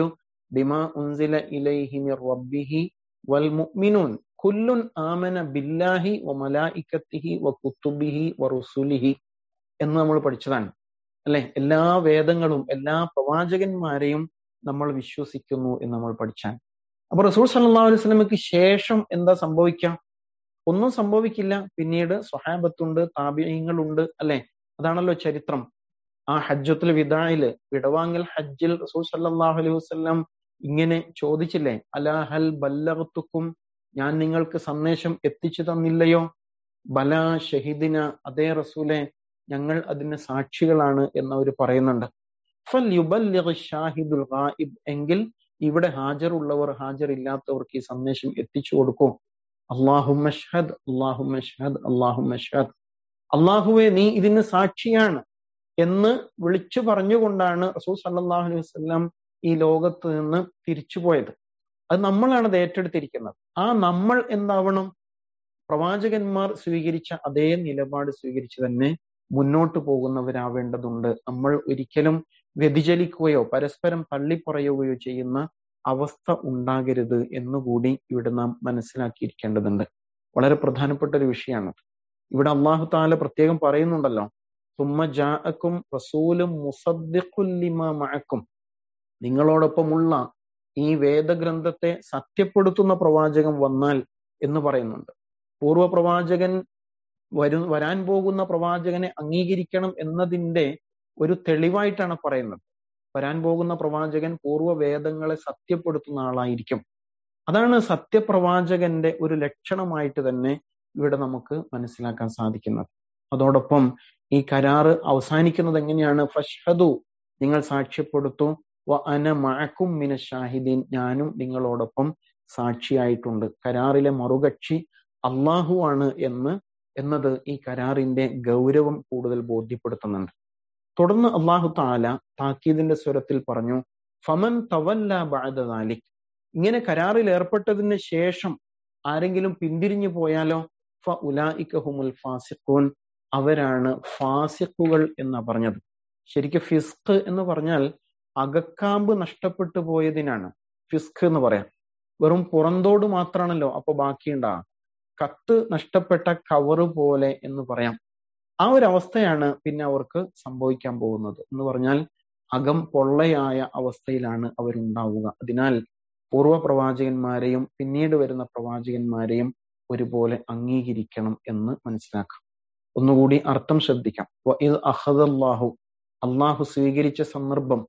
ബിമാ ഉൻസില ഇലൈഹി മിർ റബ്ബിഹി വൽ മുഅ്മിനൂൻ കുല്ലുൻ ആമന ബില്ലാഹി വ മലായിക്കത്തിഹി വ കുത്തുബിഹി വ റുസുലിഹി എന്ന് നമ്മൾ പഠിച്ചതാണ് അല്ലെ എല്ലാ വേദങ്ങളും എല്ലാ പ്രവാചകന്മാരെയും നമ്മൾ വിശ്വസിക്കുന്നു എന്ന് നമ്മൾ പഠിച്ചാൽ അപ്പൊ റസൂൽ സല്ലല്ലാഹു അലൈഹി വസല്ലമയ്ക്ക് ശേഷം എന്താ സംഭവിക്കാം ഒന്നും സംഭവിക്കില്ല പിന്നീട് സ്വഹാബത്തുണ്ട് താപിയങ്ങളുണ്ട് അല്ലെ അതാണല്ലോ ചരിത്രം ആ ഹജ്ജത്തുൽ വിദായില് വിടവാങ്ങൽ ഹജ്ജിൽ റസൂൽ സല്ലല്ലാഹു അലൈഹി വസല്ലം ഇങ്ങനെ ചോദിച്ചില്ലേ അലാഹൽ ബല്ലഗത്തുക്കും ഞാൻ നിങ്ങൾക്ക് സന്ദേശം എത്തിച്ചു തന്നില്ലയോ ബല ഷഹിദിന അതേ റസൂലെ ഞങ്ങൾ അതിന് സാക്ഷികളാണ് എന്ന് അവർ പറയുന്നുണ്ട് ഫൽ യുബല്ലിഗ് ഷാഹിദുൽ ഗായിബ് എങ്കിൽ ഇവിടെ ഹാജറുള്ളവർ ഹാജറില്ലാത്തവർക്ക് ഈ സന്ദേശം എത്തിച്ചു കൊടുക്കൂ അള്ളാഹുമഷ്ഹദ് അള്ളാഹുമഷ്ഹദ് അള്ളാഹുമഷ്ഹദ് അള്ളാഹുവെ നീ ഇതിന് സാക്ഷിയാണ് എന്ന് വിളിച്ചു പറഞ്ഞുകൊണ്ടാണ് റസൂൽ സല്ലല്ലാഹു അലൈഹി വസല്ലം ഈ ലോകത്ത് നിന്ന് തിരിച്ചുപോയത് അത് നമ്മളാണ് അത് ഏറ്റെടുത്തിരിക്കുന്നത് ആ നമ്മൾ എന്താവണം പ്രവാചകന്മാർ സ്വീകരിച്ച അതേ നിലപാട് സ്വീകരിച്ച് തന്നെ മുന്നോട്ട് പോകുന്നവരാവേണ്ടതുണ്ട് നമ്മൾ ഒരിക്കലും വ്യതിചലിക്കുകയോ പരസ്പരം തള്ളിപ്പറയുകയോ ചെയ്യുന്ന അവസ്ഥ ഉണ്ടാകരുത് എന്നുകൂടി ഇവിടെ നാം മനസ്സിലാക്കിയിരിക്കേണ്ടതുണ്ട് വളരെ പ്രധാനപ്പെട്ട ഒരു വിഷയമാണ് ഇവിടെ അള്ളാഹു താല പ്രത്യേകം പറയുന്നുണ്ടല്ലോ തുമ്മ ജാഅക്കും റസൂലും മുസദ്ദിഖുല്ലിമ മഅക്കും നിങ്ങളോടൊപ്പമുള്ള ഈ വേദഗ്രന്ഥത്തെ സത്യപ്പെടുത്തുന്ന പ്രവാചകൻ വന്നാൽ എന്ന് പറയുന്നുണ്ട് പൂർവ്വ പ്രവാചകൻ വരു വരാൻ പോകുന്ന പ്രവാചകനെ അംഗീകരിക്കണം എന്നതിന്റെ ഒരു തെളിവായിട്ടാണ് പറയുന്നത് വരാൻ പോകുന്ന പ്രവാചകൻ പൂർവ്വ വേദങ്ങളെ സത്യപ്പെടുത്തുന്ന ആളായിരിക്കും അതാണ് സത്യപ്രവാചകന്റെ ഒരു ലക്ഷണമായിട്ട് തന്നെ ഇവിടെ നമുക്ക് മനസ്സിലാക്കാൻ സാധിക്കുന്നത് അതോടൊപ്പം ഈ കരാറ് അവസാനിക്കുന്നത് എങ്ങനെയാണ് ഫഷ്ഹദു നിങ്ങൾ സാക്ഷ്യപ്പെടുത്തു വ അന മഴക്കും മിന ഷാഹിദീൻ ഞാനും നിങ്ങളോടൊപ്പം സാക്ഷിയായിട്ടുണ്ട് കരാറിലെ മറുകക്ഷി അള്ളാഹു ആണ് എന്ന് എന്നത് ഈ കരാറിന്റെ ഗൗരവം കൂടുതൽ ബോധ്യപ്പെടുത്തുന്നുണ്ട് തുടർന്ന് അള്ളാഹു താല താക്കീദിന്റെ സ്വരത്തിൽ പറഞ്ഞു ഫമൻ തവല്ല ബാദാലിക് ഇങ്ങനെ കരാറിൽ ഏർപ്പെട്ടതിന് ശേഷം ആരെങ്കിലും പിന്തിരിഞ്ഞു പോയാലോ ഫ ഉലായിക്കഹുമുൽ ഫാസിഖൂൻ അവരാണ് ഫാസിഖുകൾ എന്നാ പറഞ്ഞത് ശരിക്കും ഫിസ്ക് എന്ന് പറഞ്ഞാൽ അകക്കാമ്പ് നഷ്ടപ്പെട്ടു പോയതിനാണ് ഫിസ്ക് എന്ന് പറയാം വെറും പുറന്തോട് മാത്രമാണല്ലോ അപ്പൊ ബാക്കിയുണ്ടാകുക കത്ത് നഷ്ടപ്പെട്ട കവറ് പോലെ എന്ന് പറയാം ആ ഒരു അവസ്ഥയാണ് പിന്നെ അവർക്ക് സംഭവിക്കാൻ പോകുന്നത് എന്ന് പറഞ്ഞാൽ അകം പൊള്ളയായ അവസ്ഥയിലാണ് അവരുണ്ടാവുക അതിനാൽ പൂർവ്വ പ്രവാചകന്മാരെയും പിന്നീട് വരുന്ന പ്രവാചകന്മാരെയും ഒരുപോലെ അംഗീകരിക്കണം എന്ന് മനസ്സിലാക്കാം ഒന്നുകൂടി അർത്ഥം ശ്രദ്ധിക്കാം ഇത് അഹദല്ലാഹു അള്ളാഹു സ്വീകരിച്ച സന്ദർഭം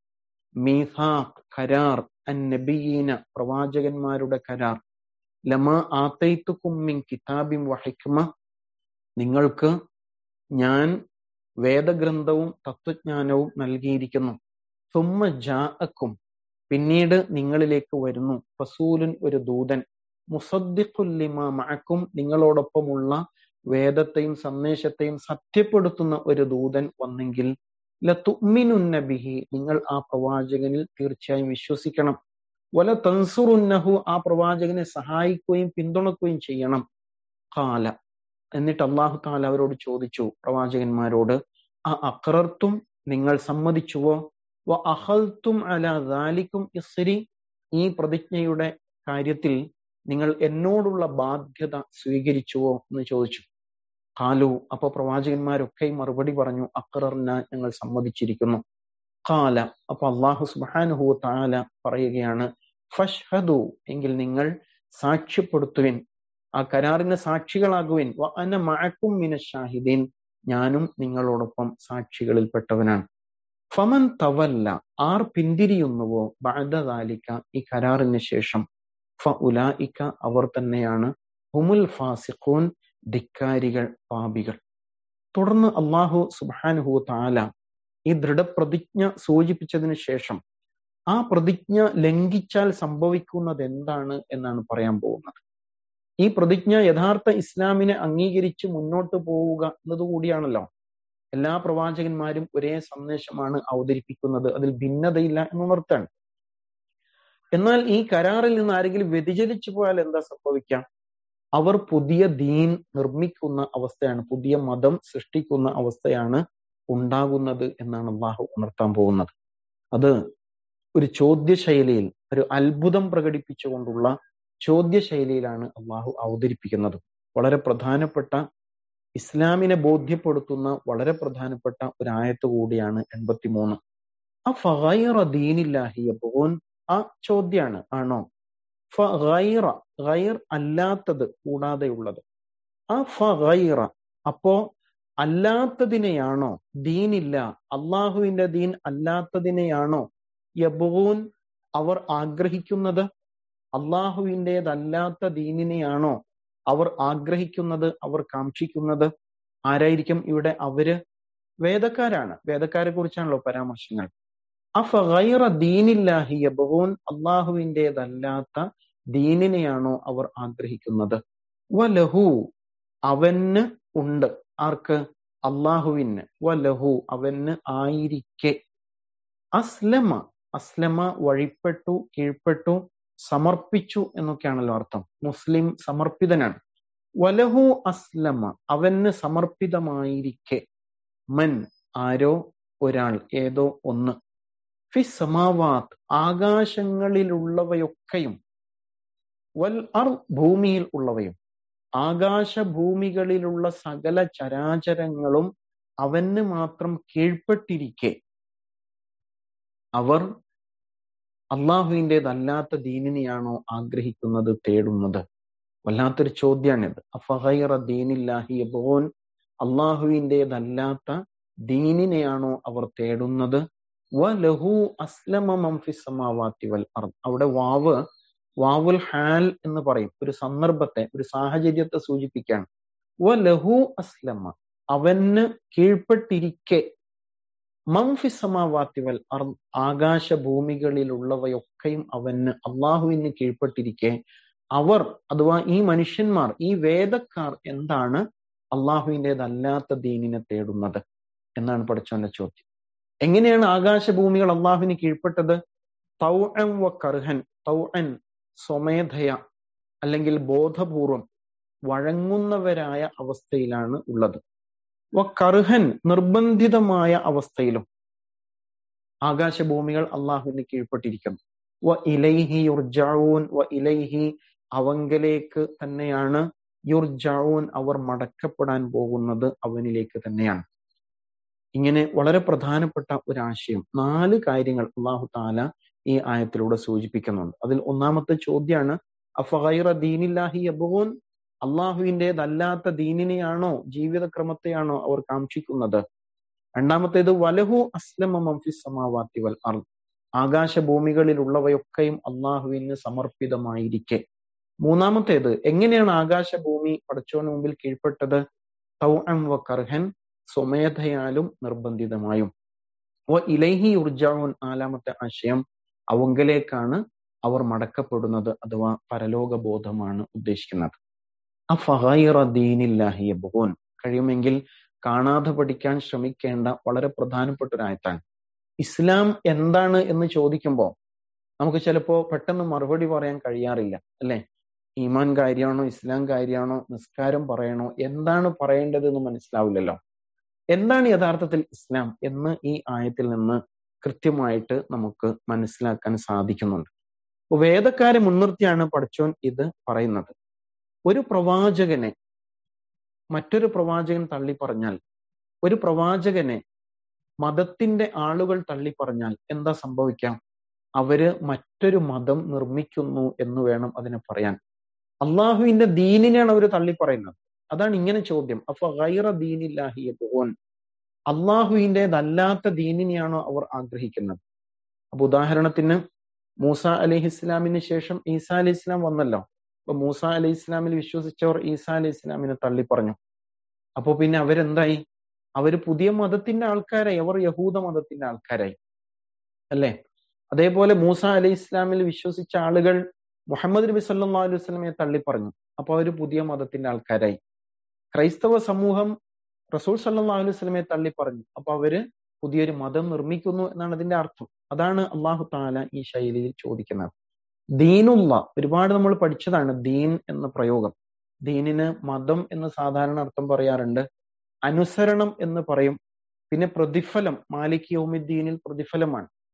മീസാഖ് കരാർ അൻ നബിയീന പ്രവാചകന്മാരുടെ കരാർ ലമ ആത്തൈത്തുക്കും മിൻ കിതാബിം വഹിക്മ നിങ്ങൾക്ക് ഞാൻ വേദഗ്രന്ഥവും തത്വജ്ഞാനവും നൽകിയിരിക്കുന്നു സുമ്മ ജാഅക്കും പിന്നീട് നിങ്ങളിലേക്ക് വരുന്നു ഫസൂലുൻ ഒരു ദൂതൻ മുസദ്ദിഖുല്ലിമ മഅക്കും നിങ്ങളോടൊപ്പമുള്ള വേദത്തെയും സന്ദേശത്തെയും സത്യപ്പെടുത്തുന്ന ഒരു ദൂതൻ വന്നെങ്കിൽ ലതുമിനുന്ന ബിഹി നിങ്ങൾ ആ പ്രവാചകനിൽ തീർച്ചയായും വിശ്വസിക്കണം വല തൻസുറുന്നഹു ആ പ്രവാചകനെ സഹായിക്കുകയും പിന്തുണക്കുകയും ചെയ്യണം കാല എന്നിട്ട് അള്ളാഹു താല അവരോട് ചോദിച്ചു പ്രവാചകന്മാരോട് ആ അക്രർത്തും നിങ്ങൾ സമ്മതിച്ചുവോ വ അഹൽത്തും അല ദാലിക്കും ഇസ്രി ഈ പ്രതിജ്ഞയുടെ കാര്യത്തിൽ നിങ്ങൾ എന്നോടുള്ള ബാധ്യത സ്വീകരിച്ചുവോ എന്ന് ചോദിച്ചു കാലു അപ്പൊ പ്രവാചകന്മാരൊക്കെ മറുപടി പറഞ്ഞു അക്രറിന ഞങ്ങൾ സമ്മതിച്ചിരിക്കുന്നു കാല അപ്പൊ അള്ളാഹു സുബാനുഹു താല പറയുകയാണ് ഫഷ്ഹദു എങ്കിൽ നിങ്ങൾ സാക്ഷ്യപ്പെടുത്തുവിൻ ആ കരാറിന് സാക്ഷികളാകുവിൻ വ അന മഴക്കും മിന ഷാഹിദീൻ ഞാനും നിങ്ങളോടൊപ്പം സാക്ഷികളിൽപ്പെട്ടവനാണ് ഫമൻ തവല്ല ആർ പിന്തിരിയുന്നുവോ ബഅദാലിക്ക ഈ കരാറിന് ശേഷം ഫ ഉലായിക്ക അവർ തന്നെയാണ് ഹുമുൽ ഫാസിഖൂൻ ധിക്കാരികൾ പാപികൾ തുടർന്ന് അള്ളാഹു സുബാനുഹു താല ഈ ദൃഢപ്രതിജ്ഞ സൂചിപ്പിച്ചതിന് ശേഷം ആ പ്രതിജ്ഞ ലംഘിച്ചാൽ സംഭവിക്കുന്നത് എന്താണ് എന്നാണ് പറയാൻ പോകുന്നത് ഈ പ്രതിജ്ഞ യഥാർത്ഥ ഇസ്ലാമിനെ അംഗീകരിച്ച് മുന്നോട്ട് പോവുക എന്നതുകൂടിയാണല്ലോ എല്ലാ പ്രവാചകന്മാരും ഒരേ സന്ദേശമാണ് അവതരിപ്പിക്കുന്നത് അതിൽ ഭിന്നതയില്ല എന്നുണർത്താണ് എന്നാൽ ഈ കരാറിൽ നിന്ന് ആരെങ്കിലും വ്യതിചലിച്ചു പോയാൽ എന്താ സംഭവിക്കാം അവർ പുതിയ ദീൻ നിർമ്മിക്കുന്ന അവസ്ഥയാണ് പുതിയ മതം സൃഷ്ടിക്കുന്ന അവസ്ഥയാണ് ഉണ്ടാകുന്നത് എന്നാണ് അള്ളാഹു ഉണർത്താൻ പോകുന്നത് അത് ഒരു ചോദ്യശൈലിയിൽ ഒരു അത്ഭുതം പ്രകടിപ്പിച്ചുകൊണ്ടുള്ള ചോദ്യശൈലിയിലാണ് അള്ളാഹു അവതരിപ്പിക്കുന്നത് വളരെ പ്രധാനപ്പെട്ട ഇസ്ലാമിനെ ബോധ്യപ്പെടുത്തുന്ന വളരെ പ്രധാനപ്പെട്ട ഒരു ആയത്ത് കൂടിയാണ് എൺപത്തിമൂന്ന് ആ ഫൈറ ദീനില്ലാഹി യബൂൻ ആ ചോദ്യാണ് ആണോ ഫൈറ ഗൈർ അല്ലാത്തത് കൂടാതെയുള്ളത് ആ ഫൈറ അപ്പോ അല്ലാത്തതിനെയാണോ ദീനില്ല അള്ളാഹുവിന്റെ ദീൻ അല്ലാത്തതിനെയാണോ യബൂൻ അവർ ആഗ്രഹിക്കുന്നത് അള്ളാഹുവിൻ്റെതല്ലാത്ത ദീനിനെയാണോ അവർ ആഗ്രഹിക്കുന്നത് അവർ കാക്ഷിക്കുന്നത് ആരായിരിക്കും ഇവിടെ അവര് വേദക്കാരാണ് വേദക്കാരെ കുറിച്ചാണല്ലോ പരാമർശങ്ങൾ അഫൈറ ദീനില്ലാഹി യബൂൻ അള്ളാഹുവിൻ്റെതല്ലാത്ത ദീനിനെയാണോ അവർ ആഗ്രഹിക്കുന്നത് വലഹു അവന് ഉണ്ട് ആർക്ക് അള്ളാഹുവിന് വലഹു അവന് ആയിരിക്കെ അസ്ലമ അസ്ലമ വഴിപ്പെട്ടു കീഴ്പ്പെട്ടു സമർപ്പിച്ചു എന്നൊക്കെയാണല്ലോ അർത്ഥം മുസ്ലിം സമർപ്പിതനാണ് വലഹു അസ്ലമ അവന് സമർപ്പിതമായിരിക്കെ മൻ ആരോ ഒരാൾ ഏതോ ഒന്ന് ഫി സമാവാത്ത് ആകാശങ്ങളിലുള്ളവയൊക്കെയും വൽ അർ ഭൂമിയിൽ ഉള്ളവയും ആകാശഭൂമികളിലുള്ള സകല ചരാചരങ്ങളും അവന് മാത്രം കീഴ്പ്പെട്ടിരിക്കെ അവർ അള്ളാഹുവിൻ്റെതല്ലാത്ത ദീനിനെയാണോ ആഗ്രഹിക്കുന്നത് തേടുന്നത് വല്ലാത്തൊരു ചോദ്യാണിത് അഫഹൈറ ദീനില്ലാഹി യബോൻ അള്ളാഹുവിൻ്റെതല്ലാത്ത ദീനിനെയാണോ അവർ തേടുന്നത് വ ലഹു അസ്ലമ മംഫി സമാവാത്തി വൽ അർദ് അവിടെ വാവ് വാവുൽ ഹാൽ എന്ന് പറയും ഒരു സന്ദർഭത്തെ ഒരു സാഹചര്യത്തെ സൂചിപ്പിക്കുകയാണ് വ ലഹു അസ്ലമ അവന് കീഴ്പ്പെട്ടിരിക്കെ മംഫി സമാവാത്തി വൽ അർദ് ആകാശഭൂമികളിലുള്ളവയൊക്കെയും അവന് അള്ളാഹുവിന് കീഴ്പ്പെട്ടിരിക്കെ അവർ അഥവാ ഈ മനുഷ്യന്മാർ ഈ വേദക്കാർ എന്താണ് അള്ളാഹുവിൻ്റെതല്ലാത്ത ദീനിനെ തേടുന്നത് എന്നാണ് പഠിച്ചോന്റെ ചോദ്യം എങ്ങനെയാണ് ആകാശഭൂമികൾ അള്ളാഹുവിന് കീഴ്പ്പെട്ടത് തൗഅൻ വ കർഹൻ തൗഅൻ സ്വമേധയ അല്ലെങ്കിൽ ബോധപൂർവം വഴങ്ങുന്നവരായ അവസ്ഥയിലാണ് ഉള്ളത് വ കർഹൻ നിർബന്ധിതമായ അവസ്ഥയിലും ആകാശഭൂമികൾ അള്ളാഹുവിന് കീഴ്പ്പെട്ടിരിക്കുന്നു വ ഇലൈഹി യുർജഊൻ വ ഇലൈഹി അവങ്കലേക്ക് തന്നെയാണ് യുർജഊൻ അവർ മടക്കപ്പെടാൻ പോകുന്നത് അവനിലേക്ക് തന്നെയാണ് ഇങ്ങനെ വളരെ പ്രധാനപ്പെട്ട ഒരു ആശയം നാല് കാര്യങ്ങൾ അള്ളാഹു താല ഈ ആയത്തിലൂടെ സൂചിപ്പിക്കുന്നുണ്ട് അതിൽ ഒന്നാമത്തെ ചോദ്യമാണ് അഫൈറ ദീനില്ലാഹി അബൂൻ അള്ളാഹുവിൻ്റെതല്ലാത്ത ദീനിനെയാണോ ജീവിതക്രമത്തെയാണോ അവർ കാക്ഷിക്കുന്നത് രണ്ടാമത്തേത് വലഹു അസ്ലമ മംഫി സമാവാത്തി വൽ അർദ് ആകാശഭൂമികളിലുള്ളവയൊക്കെയും അള്ളാഹുവിന് സമർപ്പിതമായിരിക്കെ മൂന്നാമത്തേത് എങ്ങനെയാണ് ആകാശഭൂമി പടച്ചോന് മുമ്പിൽ കീഴ്പ്പെട്ടത് തൗ വ കർഹൻ സ്വമേധയാലും നിർബന്ധിതമായും ഓ ഇലൈഹി ഉർജാവുൻ നാലാമത്തെ ആശയം അവങ്കലേക്കാണ് അവർ മടക്കപ്പെടുന്നത് അഥവാ പരലോക ബോധമാണ് ഉദ്ദേശിക്കുന്നത് അഫഹൈറ ദീനില്ലാഹി യബ്ഗൂൻ കഴിയുമെങ്കിൽ കാണാതെ പഠിക്കാൻ ശ്രമിക്കേണ്ട വളരെ പ്രധാനപ്പെട്ട ഒരു ആയത്താണ് ഇസ്ലാം എന്താണ് എന്ന് ചോദിക്കുമ്പോൾ നമുക്ക് ചിലപ്പോ പെട്ടെന്ന് മറുപടി പറയാൻ കഴിയാറില്ല അല്ലെ ഈമാൻ കാര്യമാണോ ഇസ്ലാം കാര്യമാണോ നിസ്കാരം പറയണോ എന്താണ് പറയേണ്ടത് എന്ന് മനസ്സിലാവില്ലല്ലോ എന്താണ് യഥാർത്ഥത്തിൽ ഇസ്ലാം എന്ന് ഈ ആയത്തിൽ നിന്ന് കൃത്യമായിട്ട് നമുക്ക് മനസ്സിലാക്കാൻ സാധിക്കുന്നുണ്ട് വേദക്കാരെ മുൻനിർത്തിയാണ് പഠിച്ചോൻ ഇത് പറയുന്നത് ഒരു പ്രവാചകനെ മറ്റൊരു പ്രവാചകൻ തള്ളി പറഞ്ഞാൽ ഒരു പ്രവാചകനെ മതത്തിന്റെ ആളുകൾ തള്ളി പറഞ്ഞാൽ എന്താ സംഭവിക്കാം അവര് മറ്റൊരു മതം നിർമ്മിക്കുന്നു എന്ന് വേണം അതിനെ പറയാൻ അള്ളാഹുവിന്റെ ദീനിനെയാണ് അവർ തള്ളി പറയുന്നത് അതാണ് ഇങ്ങനെ ചോദ്യം അപ്പൊ ഗൈറ ദീനില്ലാഹി യബൂൻ അള്ളാഹുവിൻ്റെതല്ലാത്ത ദീനിനെയാണോ അവർ ആഗ്രഹിക്കുന്നത് അപ്പൊ ഉദാഹരണത്തിന് മൂസ അലൈഹി ഇസ്ലാമിന് ശേഷം ഈസാ അലൈഹി ഇസ്ലാം വന്നല്ലോ അപ്പൊ മൂസ അലൈഹി ഇസ്ലാമിൽ വിശ്വസിച്ചവർ ഈസാ അലൈഹി ഇസ്ലാമിനെ തള്ളി പറഞ്ഞു അപ്പൊ പിന്നെ അവരെന്തായി അവര് പുതിയ മതത്തിന്റെ ആൾക്കാരായി അവർ യഹൂദ മതത്തിന്റെ ആൾക്കാരായി അല്ലേ അതേപോലെ മൂസ അലൈഹി ഇസ്ലാമിൽ വിശ്വസിച്ച ആളുകൾ മുഹമ്മദ് നബി സല്ലാ അലൈഹി വസ്ലമയെ തള്ളി പറഞ്ഞു അപ്പൊ അവര് പുതിയ മതത്തിന്റെ ആൾക്കാരായി ക്രൈസ്തവ സമൂഹം റസൂൽ സല്ലാ അലൈഹി വസ്ലമയെ തള്ളി പറഞ്ഞു അപ്പൊ അവര് പുതിയൊരു മതം നിർമ്മിക്കുന്നു എന്നാണ് അതിന്റെ അർത്ഥം അതാണ് അള്ളാഹു താല ഈ ശൈലിയിൽ ചോദിക്കുന്നത് ദീനുള്ള ഒരുപാട് നമ്മൾ പഠിച്ചതാണ് ദീൻ എന്ന പ്രയോഗം ദീനിന് മതം എന്ന് സാധാരണ അർത്ഥം പറയാറുണ്ട് അനുസരണം എന്ന് പറയും പിന്നെ പ്രതിഫലം മാലിക് യൗമിദ്ദീനിൽ പ്രതിഫലമാണ്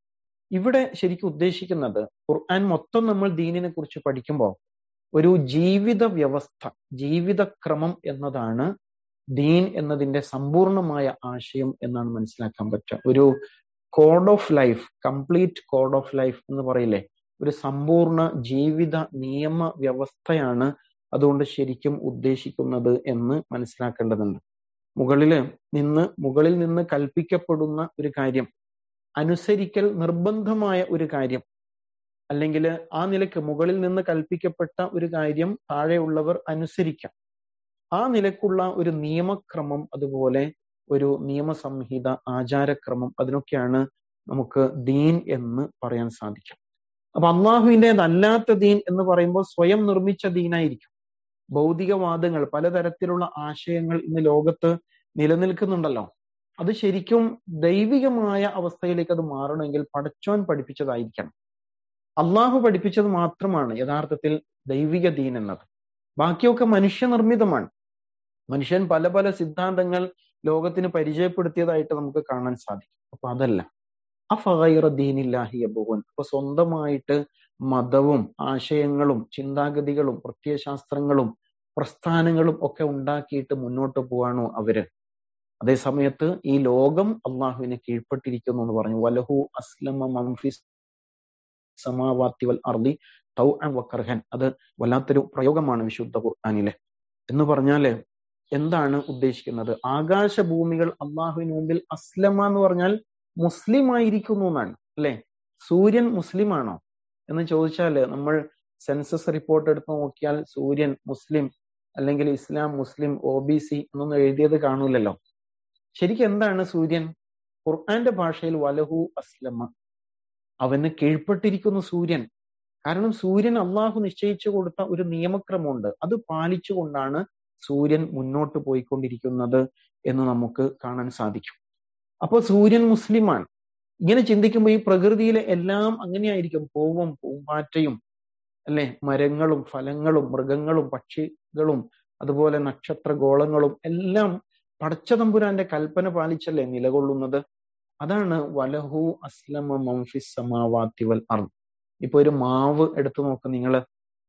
ഇവിടെ ശരിക്കും ഉദ്ദേശിക്കുന്നത് ഖുർആൻ മൊത്തം നമ്മൾ ദീനിനെ കുറിച്ച് പഠിക്കുമ്പോൾ ഒരു ജീവിത വ്യവസ്ഥ ജീവിതക്രമം എന്നതാണ് ദീൻ എന്നതിന്റെ സമ്പൂർണമായ ആശയം എന്നാണ് മനസ്സിലാക്കാൻ പറ്റുക ഒരു code of life complete code of life എന്ന് പറയില്ലേ ഒരു സമ്പൂർണ്ണ ജീവിത നിയമ വ്യവസ്ഥയാണ് അതുകൊണ്ട് ശരിക്കും ഉദ്ദേശിക്കുന്നത് എന്ന് മനസ്സിലാക്കേണ്ടതുണ്ട് മുകളില് നിന്ന് മുകളിൽ നിന്ന് കൽപ്പിക്കപ്പെടുന്ന ഒരു കാര്യം അനുസരിക്കൽ നിർബന്ധമായ ഒരു കാര്യം അല്ലെങ്കിൽ ആ നിലക്ക് മുകളിൽ നിന്ന് കൽപ്പിക്കപ്പെട്ട ഒരു കാര്യം താഴെയുള്ളവർ അനുസരിക്കാം ആ നിലക്കുള്ള ഒരു നിയമക്രമം അതുപോലെ ഒരു നിയമസംഹിത ആചാരക്രമം അതിനൊക്കെയാണ് നമുക്ക് ദീൻ എന്ന് പറയാൻ സാധിക്കും അപ്പൊ അള്ളാഹുവിൻ്റെതല്ലാത്ത ദീൻ എന്ന് പറയുമ്പോൾ സ്വയം നിർമ്മിച്ച ദീനായിരിക്കും ഭൗതികവാദങ്ങൾ പലതരത്തിലുള്ള ആശയങ്ങൾ ഇന്ന് ലോകത്ത് നിലനിൽക്കുന്നുണ്ടല്ലോ അത് ശരിക്കും ദൈവികമായ അവസ്ഥയിലേക്ക് അത് മാറണമെങ്കിൽ പടച്ചോൻ പഠിപ്പിച്ചതായിരിക്കണം അള്ളാഹു പഠിപ്പിച്ചത് മാത്രമാണ് യഥാർത്ഥത്തിൽ ദൈവിക ദീൻ എന്നത് ബാക്കിയൊക്കെ മനുഷ്യനിർമ്മിതമാണ് മനുഷ്യൻ പല പല സിദ്ധാന്തങ്ങൾ ലോകത്തിന് പരിചയപ്പെടുത്തിയതായിട്ട് നമുക്ക് കാണാൻ സാധിക്കും അപ്പൊ അതല്ല അഫൈറ ദീനില്ലാഹി അബുവൻ അപ്പൊ സ്വന്തമായിട്ട് മതവും ആശയങ്ങളും ചിന്താഗതികളും പ്രത്യയശാസ്ത്രങ്ങളും പ്രസ്ഥാനങ്ങളും ഒക്കെ ഉണ്ടാക്കിയിട്ട് മുന്നോട്ട് പോവാണോ അവര് അതേ സമയത്ത് ഈ ലോകം അള്ളാഹുവിനെ കീഴ്പ്പെട്ടിരിക്കുന്നു എന്ന് പറഞ്ഞു വലഹു അസ്ലമ മംഫിസ് സമാവാത്തി വൽ അർദി തൗ വക്കർഹൻ അത് വല്ലാത്തൊരു പ്രയോഗമാണ് വിശുദ്ധ ഖുർആാനിലെ എന്ന് പറഞ്ഞാല് എന്താണ് ഉദ്ദേശിക്കുന്നത് ആകാശഭൂമികൾ അള്ളാഹുവിന് മുമ്പിൽ അസ്ലമ എന്ന് പറഞ്ഞാൽ മുസ്ലിം ആയിരിക്കുന്നു എന്നാണ് അല്ലെ സൂര്യൻ മുസ്ലിം ആണോ എന്ന് ചോദിച്ചാല് നമ്മൾ സെൻസസ് റിപ്പോർട്ട് എടുത്ത് നോക്കിയാൽ സൂര്യൻ മുസ്ലിം അല്ലെങ്കിൽ ഇസ്ലാം മുസ്ലിം ഒ ബി സി എന്നൊന്നും എഴുതിയത് കാണൂലല്ലോ ശരിക്കും എന്താണ് സൂര്യൻ ഖുർആന്റെ ഭാഷയിൽ വലഹു അസ്ലമ അവന് കീഴ്പ്പെട്ടിരിക്കുന്നു സൂര്യൻ കാരണം സൂര്യൻ അള്ളാഹു നിശ്ചയിച്ചു കൊടുത്ത ഒരു നിയമക്രമമുണ്ട് അത് പാലിച്ചുകൊണ്ടാണ് സൂര്യൻ മുന്നോട്ട് പോയിക്കൊണ്ടിരിക്കുന്നത് എന്ന് നമുക്ക് കാണാൻ സാധിക്കും അപ്പോൾ സൂര്യൻ മുസ്ലിമാണ് ഇങ്ങനെ ചിന്തിക്കുമ്പോൾ ഈ പ്രകൃതിയിലെ എല്ലാം അങ്ങനെയായിരിക്കും പൂവും പൂമ്പാറ്റയും അല്ലെ മരങ്ങളും ഫലങ്ങളും മൃഗങ്ങളും പക്ഷികളും അതുപോലെ നക്ഷത്ര ഗോളങ്ങളും എല്ലാം പടച്ചതമ്പുരാന്റെ കൽപ്പന പാലിച്ചല്ലേ നിലകൊള്ളുന്നത് അതാണ് വലഹു അസ്ലമ മംഫിസ് സമാവാത്തി വൽ അർ ഇപ്പൊ ഒരു മാവ് എടുത്തു നോക്ക് നിങ്ങള്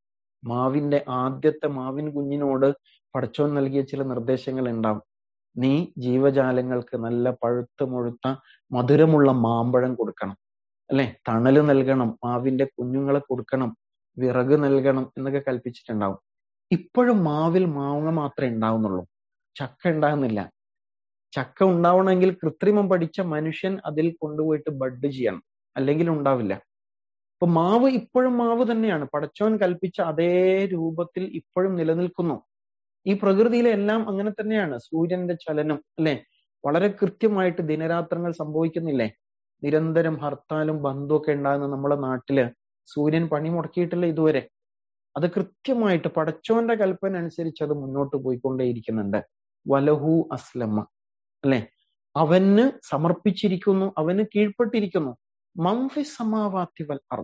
മാവിന്റെ ആദ്യത്തെ മാവിൻ കുഞ്ഞിനോട് പടച്ചോൻ നൽകിയ ചില നിർദ്ദേശങ്ങൾ ഉണ്ടാവും നീ ജീവജാലങ്ങൾക്ക് നല്ല പഴുത്ത് മുഴുത്ത മധുരമുള്ള മാമ്പഴം കൊടുക്കണം അല്ലെ തണല് നൽകണം മാവിന്റെ കുഞ്ഞുങ്ങളെ കൊടുക്കണം വിറക് നൽകണം എന്നൊക്കെ കൽപ്പിച്ചിട്ടുണ്ടാവും ഇപ്പോഴും മാവിൽ മാങ്ങ മാത്രമേ ഉണ്ടാവുന്നുള്ളൂ ചക്ക ഉണ്ടാകുന്നില്ല ചക്ക ഉണ്ടാവണമെങ്കിൽ കൃത്രിമം പഠിച്ച മനുഷ്യൻ അതിൽ കൊണ്ടുപോയിട്ട് ബഡ് ചെയ്യണം അല്ലെങ്കിൽ ഉണ്ടാവില്ല അപ്പൊ മാവ് ഇപ്പോഴും മാവ് തന്നെയാണ് പടച്ചോൻ കൽപ്പിച്ച അതേ രൂപത്തിൽ ഇപ്പോഴും നിലനിൽക്കുന്നു ഈ പ്രകൃതിയിലെ എല്ലാം അങ്ങനെ തന്നെയാണ് സൂര്യന്റെ ചലനം അല്ലെ വളരെ കൃത്യമായിട്ട് ദിനരാത്രങ്ങൾ സംഭവിക്കുന്നില്ലേ നിരന്തരം ഹർത്താലും ബന്ധമൊക്കെ ഉണ്ടാകുന്ന നമ്മുടെ നാട്ടില് സൂര്യൻ പണി മുടക്കിയിട്ടില്ല ഇതുവരെ അത് കൃത്യമായിട്ട് പടച്ചോന്റെ കൽപ്പന അനുസരിച്ച് അത് മുന്നോട്ട് പോയിക്കൊണ്ടേയിരിക്കുന്നുണ്ട് വലഹു അസ്ലമ അല്ലെ അവന് സമർപ്പിച്ചിരിക്കുന്നു അവന് കീഴ്പ്പെട്ടിരിക്കുന്നു മംഫി സമാവാത്തി വൽ അർ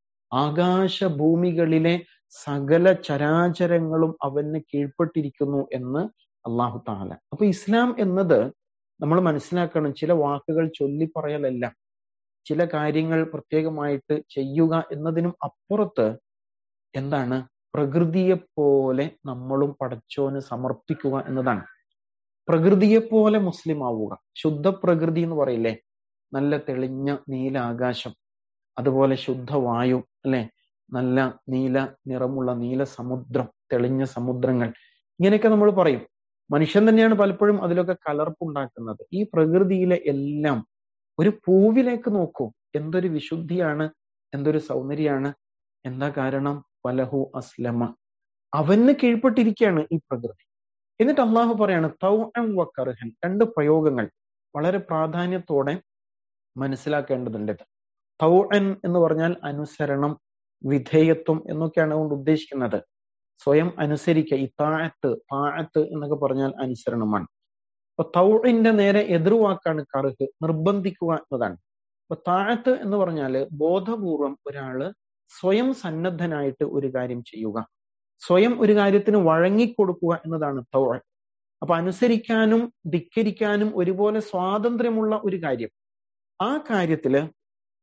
ആകാശ ഭൂമികളിലെ സകല ചരാചരങ്ങളും അവന് കീഴ്പ്പെട്ടിരിക്കുന്നു എന്ന് അള്ളാഹു താല അപ്പൊ ഇസ്ലാം എന്നത് നമ്മൾ മനസ്സിലാക്കണം ചില വാക്കുകൾ ചൊല്ലി പറയലല്ല ചില കാര്യങ്ങൾ പ്രത്യേകമായിട്ട് ചെയ്യുക എന്നതിനും അപ്പുറത്ത് എന്താണ് പ്രകൃതിയെ പോലെ നമ്മളും പടച്ചോന് സമർപ്പിക്കുക എന്നതാണ് പ്രകൃതിയെ പോലെ മുസ്ലിം ആവുക ശുദ്ധ പ്രകൃതി എന്ന് പറയില്ലേ നല്ല തെളിഞ്ഞ നീല ആകാശം അതുപോലെ ശുദ്ധവായു അല്ലെ നല്ല നീല നിറമുള്ള നീല സമുദ്രം തെളിഞ്ഞ സമുദ്രങ്ങൾ ഇങ്ങനെയൊക്കെ നമ്മൾ പറയും മനുഷ്യൻ തന്നെയാണ് പലപ്പോഴും അതിലൊക്കെ കലർപ്പുണ്ടാക്കുന്നത് ഈ പ്രകൃതിയിലെ എല്ലാം ഒരു പൂവിലേക്ക് നോക്കൂ എന്തൊരു വിശുദ്ധിയാണ് എന്തൊരു സൗന്ദര്യമാണ് എന്താ കാരണം വലഹു അസ്ലമ അവന് കീഴ്പ്പെട്ടിരിക്കുകയാണ് ഈ പ്രകൃതി എന്നിട്ട് അള്ളാഹു പറയാണ് തൗ വക്കർഹൻ രണ്ട് പ്രയോഗങ്ങൾ വളരെ പ്രാധാന്യത്തോടെ മനസ്സിലാക്കേണ്ടതുണ്ട് തൗ എന്ന് പറഞ്ഞാൽ അനുസരണം വിധേയത്വം എന്നൊക്കെയാണ് അതുകൊണ്ട് ഉദ്ദേശിക്കുന്നത് സ്വയം അനുസരിക്കുക ഈ താഴത്ത് താഴത്ത് എന്നൊക്കെ പറഞ്ഞാൽ അനുസരണമാണ് അപ്പൊ തൗഴിന്റെ നേരെ എതിർവാക്കാണ് കറുഹ് നിർബന്ധിക്കുക എന്നതാണ് അപ്പൊ താഴത്ത് എന്ന് പറഞ്ഞാല് ബോധപൂർവം ഒരാള് സ്വയം സന്നദ്ധനായിട്ട് ഒരു കാര്യം ചെയ്യുക സ്വയം ഒരു കാര്യത്തിന് വഴങ്ങിക്കൊടുക്കുക എന്നതാണ് തൗഴ് അപ്പൊ അനുസരിക്കാനും ധിക്കരിക്കാനും ഒരുപോലെ സ്വാതന്ത്ര്യമുള്ള ഒരു കാര്യം ആ കാര്യത്തില്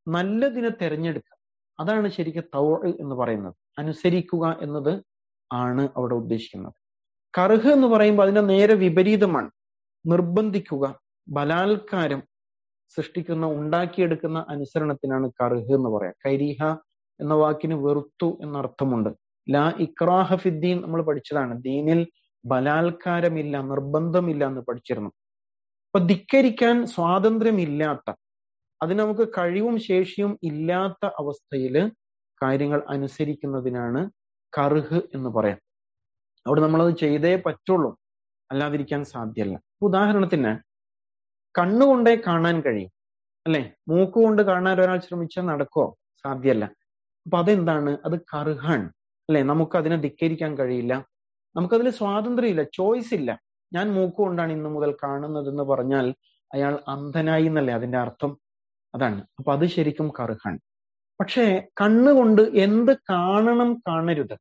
നല്ലതിനെ തെരഞ്ഞെടുക്കുക അതാണ് ശരിക്കും തൗ എന്ന് പറയുന്നത് അനുസരിക്കുക എന്നത് ആണ് അവിടെ ഉദ്ദേശിക്കുന്നത് കറുഹ് എന്ന് പറയുമ്പോൾ അതിന്റെ നേരെ വിപരീതമാണ് നിർബന്ധിക്കുക ബലാത്കാരം സൃഷ്ടിക്കുന്ന ഉണ്ടാക്കിയെടുക്കുന്ന അനുസരണത്തിനാണ് കറുഹ് എന്ന് പറയാം കൈരീഹ എന്ന വാക്കിന് വെറുത്തു എന്നർത്ഥമുണ്ട് ലാ ഇക്രാഹ ഫിദ്ദീൻ നമ്മൾ പഠിച്ചതാണ് ദീനിൽ ബലാത്കാരമില്ല നിർബന്ധമില്ല എന്ന് പഠിച്ചിരുന്നു അപ്പൊ ധിക്കരിക്കാൻ സ്വാതന്ത്ര്യമില്ലാത്ത അതിന് നമുക്ക് കഴിവും ശേഷിയും ഇല്ലാത്ത അവസ്ഥയിൽ കാര്യങ്ങൾ അനുസരിക്കുന്നതിനാണ് കറുഹ് എന്ന് പറയാം അവിടെ നമ്മളത് ചെയ്തേ പറ്റുള്ളൂ അല്ലാതിരിക്കാൻ സാധ്യമല്ല ഉദാഹരണത്തിന് കണ്ണുകൊണ്ടേ കാണാൻ കഴിയും അല്ലെ മൂക്കുകൊണ്ട് കാണാൻ ഒരാൾ ശ്രമിച്ചാൽ നടക്കോ സാധ്യമല്ല അപ്പൊ അതെന്താണ് അത് കറുഹാണ് അല്ലെ നമുക്ക് അതിനെ ധിക്കരിക്കാൻ കഴിയില്ല നമുക്കതിൽ സ്വാതന്ത്ര്യമില്ല ചോയ്സ് ഇല്ല ഞാൻ മൂക്കുകൊണ്ടാണ് ഇന്നു മുതൽ കാണുന്നതെന്ന് പറഞ്ഞാൽ അയാൾ അന്ധനായി എന്നല്ലേ അതിന്റെ അർത്ഥം അതാണ് അപ്പൊ അത് ശരിക്കും കറുഹാണ് പക്ഷേ കണ്ണുകൊണ്ട് എന്ത് കാണണം കാണരുത്